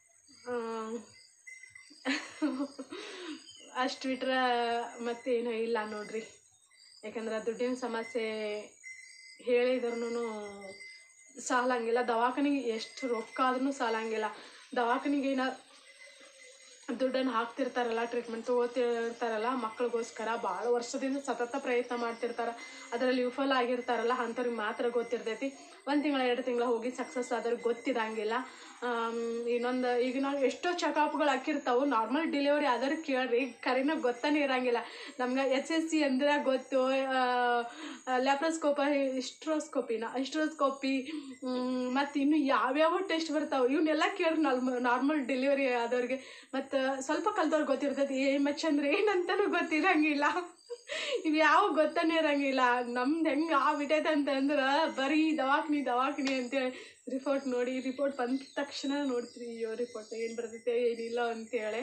ಅಷ್ಟು ಬಿಟ್ರೆ ಮತ್ತೇನು ಇಲ್ಲ ನೋಡ್ರಿ ಯಾಕಂದ್ರೆ ದುಡ್ಡಿನ ಸಮಸ್ಯೆ ಹೇಳಿದ್ರೂ ಸಾಲಂಗಿಲ್ಲ ದವಾಖಾನಿಗೆ ಎಷ್ಟು ರೊಕ್ಕ ಆದ್ರೂ ಸಾಲಂಗಿಲ್ಲ ದವಾಖಾನಿಗೆ ಏನ ದುಡ್ಡನ್ನು ಹಾಕ್ತಿರ್ತಾರಲ್ಲ ಟ್ರೀಟ್ಮೆಂಟ್ ತೊಗೋತಿರ್ತಾರಲ್ಲ ಮಕ್ಳಿಗೋಸ್ಕರ ಭಾಳ ವರ್ಷದಿಂದ ಸತತ ಪ್ರಯತ್ನ ಮಾಡ್ತಿರ್ತಾರೆ ಅದರಲ್ಲಿ ವಿಫಲ ಆಗಿರ್ತಾರಲ್ಲ ಅಂಥವ್ರಿಗೆ ಮಾತ್ರ ಗೊತ್ತಿರ್ತೈತಿ ಒಂದು ತಿಂಗಳ ಎರಡು ತಿಂಗಳ ಹೋಗಿ ಸಕ್ಸಸ್ ಆದ್ರೆ ಗೊತ್ತಿರಂಗಿಲ್ಲ ಇನ್ನೊಂದು ಈಗ ನಾವು ಎಷ್ಟೋ ಚೆಕಪ್ಗಳು ಹಾಕಿರ್ತಾವೆ ನಾರ್ಮಲ್ ಡೆಲಿವರಿ ಆದ್ರೆ ಕೇಳ್ರಿ ಈಗ ಕರೆನ ಗೊತ್ತಾನೆ ಇರಂಗಿಲ್ಲ ನಮ್ಗೆ ಎಚ್ ಎಸ್ ಸಿ ಅಂದ್ರೆ ಗೊತ್ತು ಲ್ಯಾಪ್ರೋಸ್ಕೋಪ ಇಸ್ಟ್ರೋಸ್ಕೋಪಿನ ಇಸ್ಟ್ರೋಸ್ಕೋಪಿ ಮತ್ತು ಇನ್ನು ಯಾವ್ಯಾವ ಟೆಸ್ಟ್ ಬರ್ತಾವೆ ಇವನ್ನೆಲ್ಲ ಕೇಳಿ ನಾರ್ಮ ನಾರ್ಮಲ್ ಡೆಲಿವರಿ ಆದವ್ರಿಗೆ ಮತ್ತು ಸ್ವಲ್ಪ ಕಲ್ತವ್ರಿಗೆ ಗೊತ್ತಿರ್ತೈತಿ ಏ ಮಚ್ಚ ಅಂದ್ರೆ ಏನಂತನೂ ಗೊತ್ತಿರಂಗಿಲ್ಲ ಇವು ಯಾವ ಗೊತ್ತಾನೆ ಇರಂಗಿಲ್ಲ ನಮ್ದು ಹೆಂಗೆ ಆಗ್ಬಿಟ್ಟೈತೆ ಅಂತಂದ್ರೆ ಬರೀ ದವಾಖಾನಿ ದವಾಖಾನಿ ಅಂತೇಳಿ ರಿಪೋರ್ಟ್ ನೋಡಿ ರಿಪೋರ್ಟ್ ಬಂದ ತಕ್ಷಣ ನೋಡ್ತೀರಿ ಅಯ್ಯೋ ರಿಪೋರ್ಟ್ ಏನು ಬರ್ತೈತೆ ಏನಿಲ್ಲ ಅಂತೇಳಿ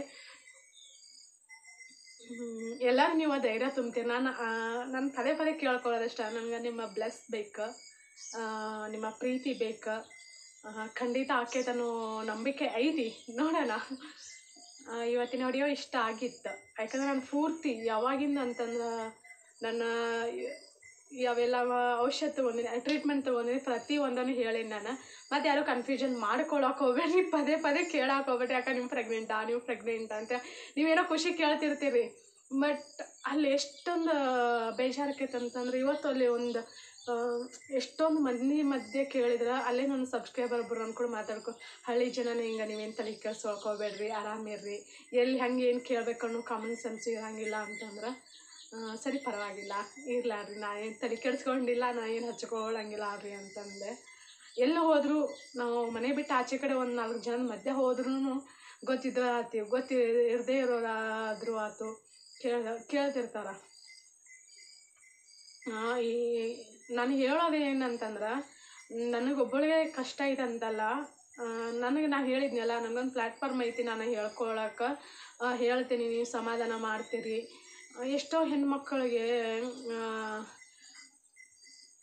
ಎಲ್ಲರೂ ನೀವು ಧೈರ್ಯ ತುಂಬ್ತೀರಿ ನಾನು ನಾನು ಪದೇ ಪದೇ ಕೇಳ್ಕೊಳ್ಳೋದಷ್ಟ ನನಗೆ ನಿಮ್ಮ ಬ್ಲೆಸ್ ಬೇಕು ಆ, ನಿಮ್ಮ ಪ್ರೀತಿ ಬೇಕು ಆ, ಖಂಡಿತ ಆಕೈತೆ ಅನ್ನೋ ನಂಬಿಕೆ ಐತಿ ನೋಡೋಣ ಆ, ಇವತ್ತಿನ ವಿಡಿಯೋ ಇಷ್ಟ ಆಗಿತ್ತು ಯಾಕಂದ್ರೆ ನಾನು ಪೂರ್ತಿ ಯಾವಾಗಿಂದ ಅಂತಂದ್ರೆ ನನ್ನ ಯಾವೆಲ್ಲ ಔಷಧ ತೊಗೊಂಡಿನಿ ಟ್ರೀಟ್ಮೆಂಟ್ ತೊಗೊಂಡಿನಿ ಪ್ರತಿ ಒಂದನ್ನು ಹೇಳೀನಿ ನಾನು ಮತ್ತು ಯಾರು ಕನ್ಫ್ಯೂಷನ್ ಮಾಡ್ಕೊಳಕ್ಕೆ ಹೋಗ್ಬೇಡ್ರಿ ಪದೇ ಪದೇ ಕೇಳಕ್ಕೆ ಹೋಗ್ಬೇಡ್ರಿ ಯಾಕೆ ನೀವು ಪ್ರೆಗ್ನೆಂಟಾ ನೀವು ಪ್ರೆಗ್ನೆಂಟಾ ಅಂತ ನೀವೇನೋ ಖುಷಿ ಕೇಳ್ತಿರ್ತೀರಿ ಬಟ್ ಅಲ್ಲಿ ಎಷ್ಟೊಂದು ಬೇಜಾರಕ್ಕೈತೆ ಅಂತಂದ್ರೆ ಇವತ್ತು ಅಲ್ಲಿ ಒಂದು ಆ, ಎಷ್ಟೊಂದು ಮಂದಿ ಮಧ್ಯೆ ಕೇಳಿದ್ರೆ ಅಲ್ಲೇ ನನ್ನ ಸಬ್ಸ್ಕ್ರೈಬರ್ ಒಬ್ಬರು ನನ್ನ ಕೂಡ ಮಾತಾಡ್ಕೊ ಹಳ್ಳಿ ಜನನ ಹಿಂಗೆ ನೀವೇನು ತಲೆ ಕೆಡ್ಸ್ಕೊಳ್ಕೋಬೇಡ್ರಿ ಆರಾಮಿರ್ರಿ ಎಲ್ಲಿ ಹಂಗೆ ಏನು ಕೇಳ್ಬೇಕು ಅನ್ನೋ ಕಾಮನ್ ಸೆನ್ಸ್ ಇರಂಗಿಲ್ಲ ಅಂತಂದ್ರೆ ಆ, ಸರಿ ಪರವಾಗಿಲ್ಲ ಇರ್ಲಾರ್ರಿ ನಾ ಏನು ತಲೆ ಕೆಡಿಸ್ಕೊಂಡಿಲ್ಲ ನಾ ಏನು ಹಚ್ಕೊಳ್ಳಂಗಿಲ್ಲ ರೀ ಅಂತಂದೆ ಎಲ್ಲ ಹೋದರೂ ನಾವು ಮನೆ ಬಿಟ್ಟು ಆಚೆ ಕಡೆ ಒಂದು ನಾಲ್ಕು ಜನ ಮಧ್ಯೆ ಹೋದ್ರೂ ಗೊತ್ತಿದ್ದೋ ಆತೀವಿ ಗೊತ್ತಿ ಇರದೇ ಇರೋರಾದರೂ ಆತು ಕೇಳ ಕೇಳ್ತಿರ್ತಾರ ಆ, ಈ ನಾನು ಹೇಳೋದು ಏನಂತಂದ್ರೆ ನನಗೊಬ್ಬಳಿಗೆ ಕಷ್ಟ ಐತೆ ಅಂತಲ್ಲ ಆ, ನನಗೆ ನಾನು ಹೇಳಿದ್ನಲ್ಲ ನನಗೊಂದು ಪ್ಲ್ಯಾಟ್ಫಾರ್ಮ್ ಐತಿ ನಾನು ಹೇಳ್ಕೊಳಕ್ಕೆ ಆ, ಹೇಳ್ತೀನಿ ನೀವು ಸಮಾಧಾನ ಮಾಡ್ತೀರಿ ಆ, ಎಷ್ಟೋ ಹೆಣ್ಮಕ್ಳಿಗೆ ಆ,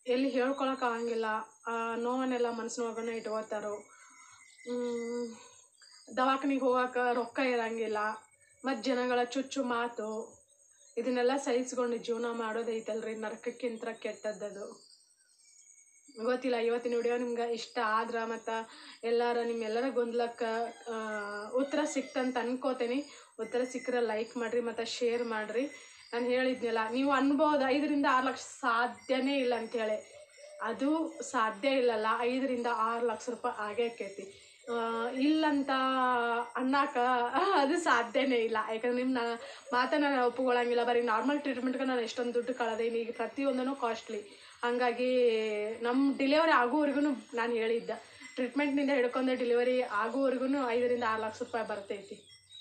ಎಲ್ಲಿ ಹೇಳ್ಕೊಳಕ್ ಆಗಂಗಿಲ್ಲ ಆ ನೋವನ್ನೆಲ್ಲ ಮನಸ್ಸಿನೊಳಗನೆ ಇಟ್ಕೋತಾರೋ ದವಾಖಾನಿಗೆ ಹೋಗಾಕ ರೊಕ್ಕ ಇರಂಗಿಲ್ಲ ಮತ್ತು ಜನಗಳ ಚುಚ್ಚು ಮಾತು ಇದನ್ನೆಲ್ಲ ಸಹಿಸ್ಕೊಂಡು ಜೀವನ ಮಾಡೋದೈತಲ್ರಿ ನರಕಕ್ಕಿಂತ ಕೆಟ್ಟದ್ದದು ಗೊತ್ತಿಲ್ಲ ಇವತ್ತಿನ ವಿಡಿಯೋ ನಿಮ್ಗೆ ಇಷ್ಟ ಆದ್ರೆ ಮತ್ತು ಎಲ್ಲರ ನಿಮ್ಮೆಲ್ಲರ ಗೊಂದಲಕ್ಕೆ ಉತ್ತರ ಸಿಕ್ತಂತ ಅನ್ಕೋತೀನಿ ಉತ್ತರ ಸಿಕ್ಕರೆ ಲೈಕ್ ಮಾಡಿರಿ ಮತ್ತು ಶೇರ್ ಮಾಡಿರಿ ನಾನು ಹೇಳಿದ್ನಲ್ಲ ನೀವು ಅನ್ಬೋದು ಐದರಿಂದ ಆರು ಲಕ್ಷ ಸಾಧ್ಯನೇ ಇಲ್ಲ ಅಂತೇಳಿ ಅದು ಸಾಧ್ಯ ಇಲ್ಲಲ್ಲ ಐದರಿಂದ ಆರು ಲಕ್ಷ ರೂಪಾಯಿ ಆಗೇ ಆಕೈತಿ ಆ, ಇಲ್ಲಂತ ಅನ್ನಕ ಅದು ಸಾಧ್ಯನೇ ಇಲ್ಲ ಯಾಕಂದ್ರೆ ನಿಮ್ಮ ಮಾತನ್ನ ನಾನು ಒಪ್ಪಿಕೊಳ್ಳಂಗಿಲ್ಲ ಬರೀ ನಾರ್ಮಲ್ ಟ್ರೀಟ್ಮೆಂಟ್ಗೆ ನಾನು ಎಷ್ಟೊಂದು ದುಡ್ಡು ಕಳೆದೀನಿ ಈಗ ಪ್ರತಿಯೊಂದೂ ಕಾಸ್ಟ್ಲಿ ಹಾಗಾಗಿ ನಮ್ಮ ಡಿಲಿವರಿ ಆಗೋವರೆಗೂ ನಾನು ಹೇಳಿದ್ದೆ ಟ್ರೀಟ್ಮೆಂಟ್ನಿಂದ ಹಿಡ್ಕೊಂಡು ಡೆಲಿವರಿ ಆಗೋವರೆಗೂ ಐದರಿಂದ ಆರು ಲಕ್ಷ ರೂಪಾಯಿ ಬರ್ತೈತಿ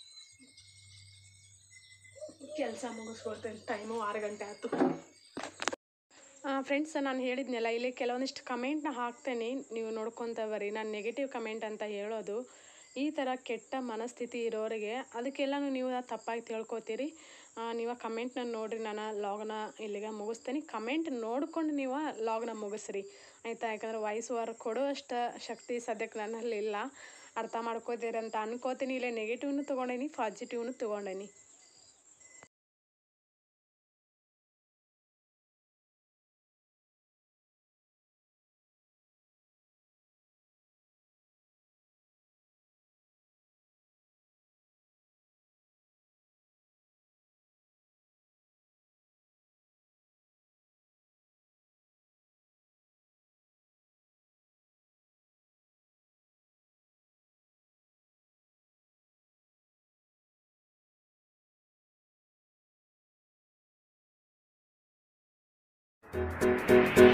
ಕೆಲಸ ಮುಗಿಸ್ಕೊಳ್ತೇನೆ ಟೈಮು ಆರು ಗಂಟೆ ಆಯ್ತು ಫ್ರೆಂಡ್ಸ್ ನಾನು ಹೇಳಿದ್ನಲ್ಲ ಇಲ್ಲಿ ಕೆಲವೊಂದಿಷ್ಟು ಕಮೆಂಟ್ನ ಹಾಕ್ತೇನೆ ನೀವು ನೋಡ್ಕೊತ ಬರ್ರಿ ನಾನು ನೆಗೆಟಿವ್ ಕಮೆಂಟ್ ಅಂತ ಹೇಳೋದು ಈ ಥರ ಕೆಟ್ಟ ಮನಸ್ಥಿತಿ ಇರೋರಿಗೆ ಅದಕ್ಕೆಲ್ಲನೂ ನೀವು ತಪ್ಪಾಗಿ ತಿಳ್ಕೊತೀರಿ ಆ, ನೀವು ಕಮೆಂಟ್ನ ನೋಡಿರಿ ನಾನು ಲಾಗ್ನ ಇಲ್ಲಿಗೆ ಮುಗಿಸ್ತೀನಿ ಕಮೆಂಟ್ ನೋಡ್ಕೊಂಡು ನೀವು ಲಾಗ್ನ ಮುಗಿಸ್ರಿ ಆಯಿತಾ ಯಾಕಂದ್ರೆ ವಾಯ್ಸ್ ಓವರ್ ಕೊಡುವಷ್ಟು ಶಕ್ತಿ ಸದ್ಯಕ್ಕೆ ನನ್ನಲ್ಲಿ ಇಲ್ಲ ಅರ್ಥ ಮಾಡ್ಕೋತೀರಿ ಅಂತ ಅನ್ಕೋತೀನಿ ಇಲ್ಲೇ ನೆಗೆಟಿವ್ನು ತೊಗೊಂಡೇನಿ ಪಾಸಿಟಿವ್ನು ತೊಗೊಂಡೇನಿ Thank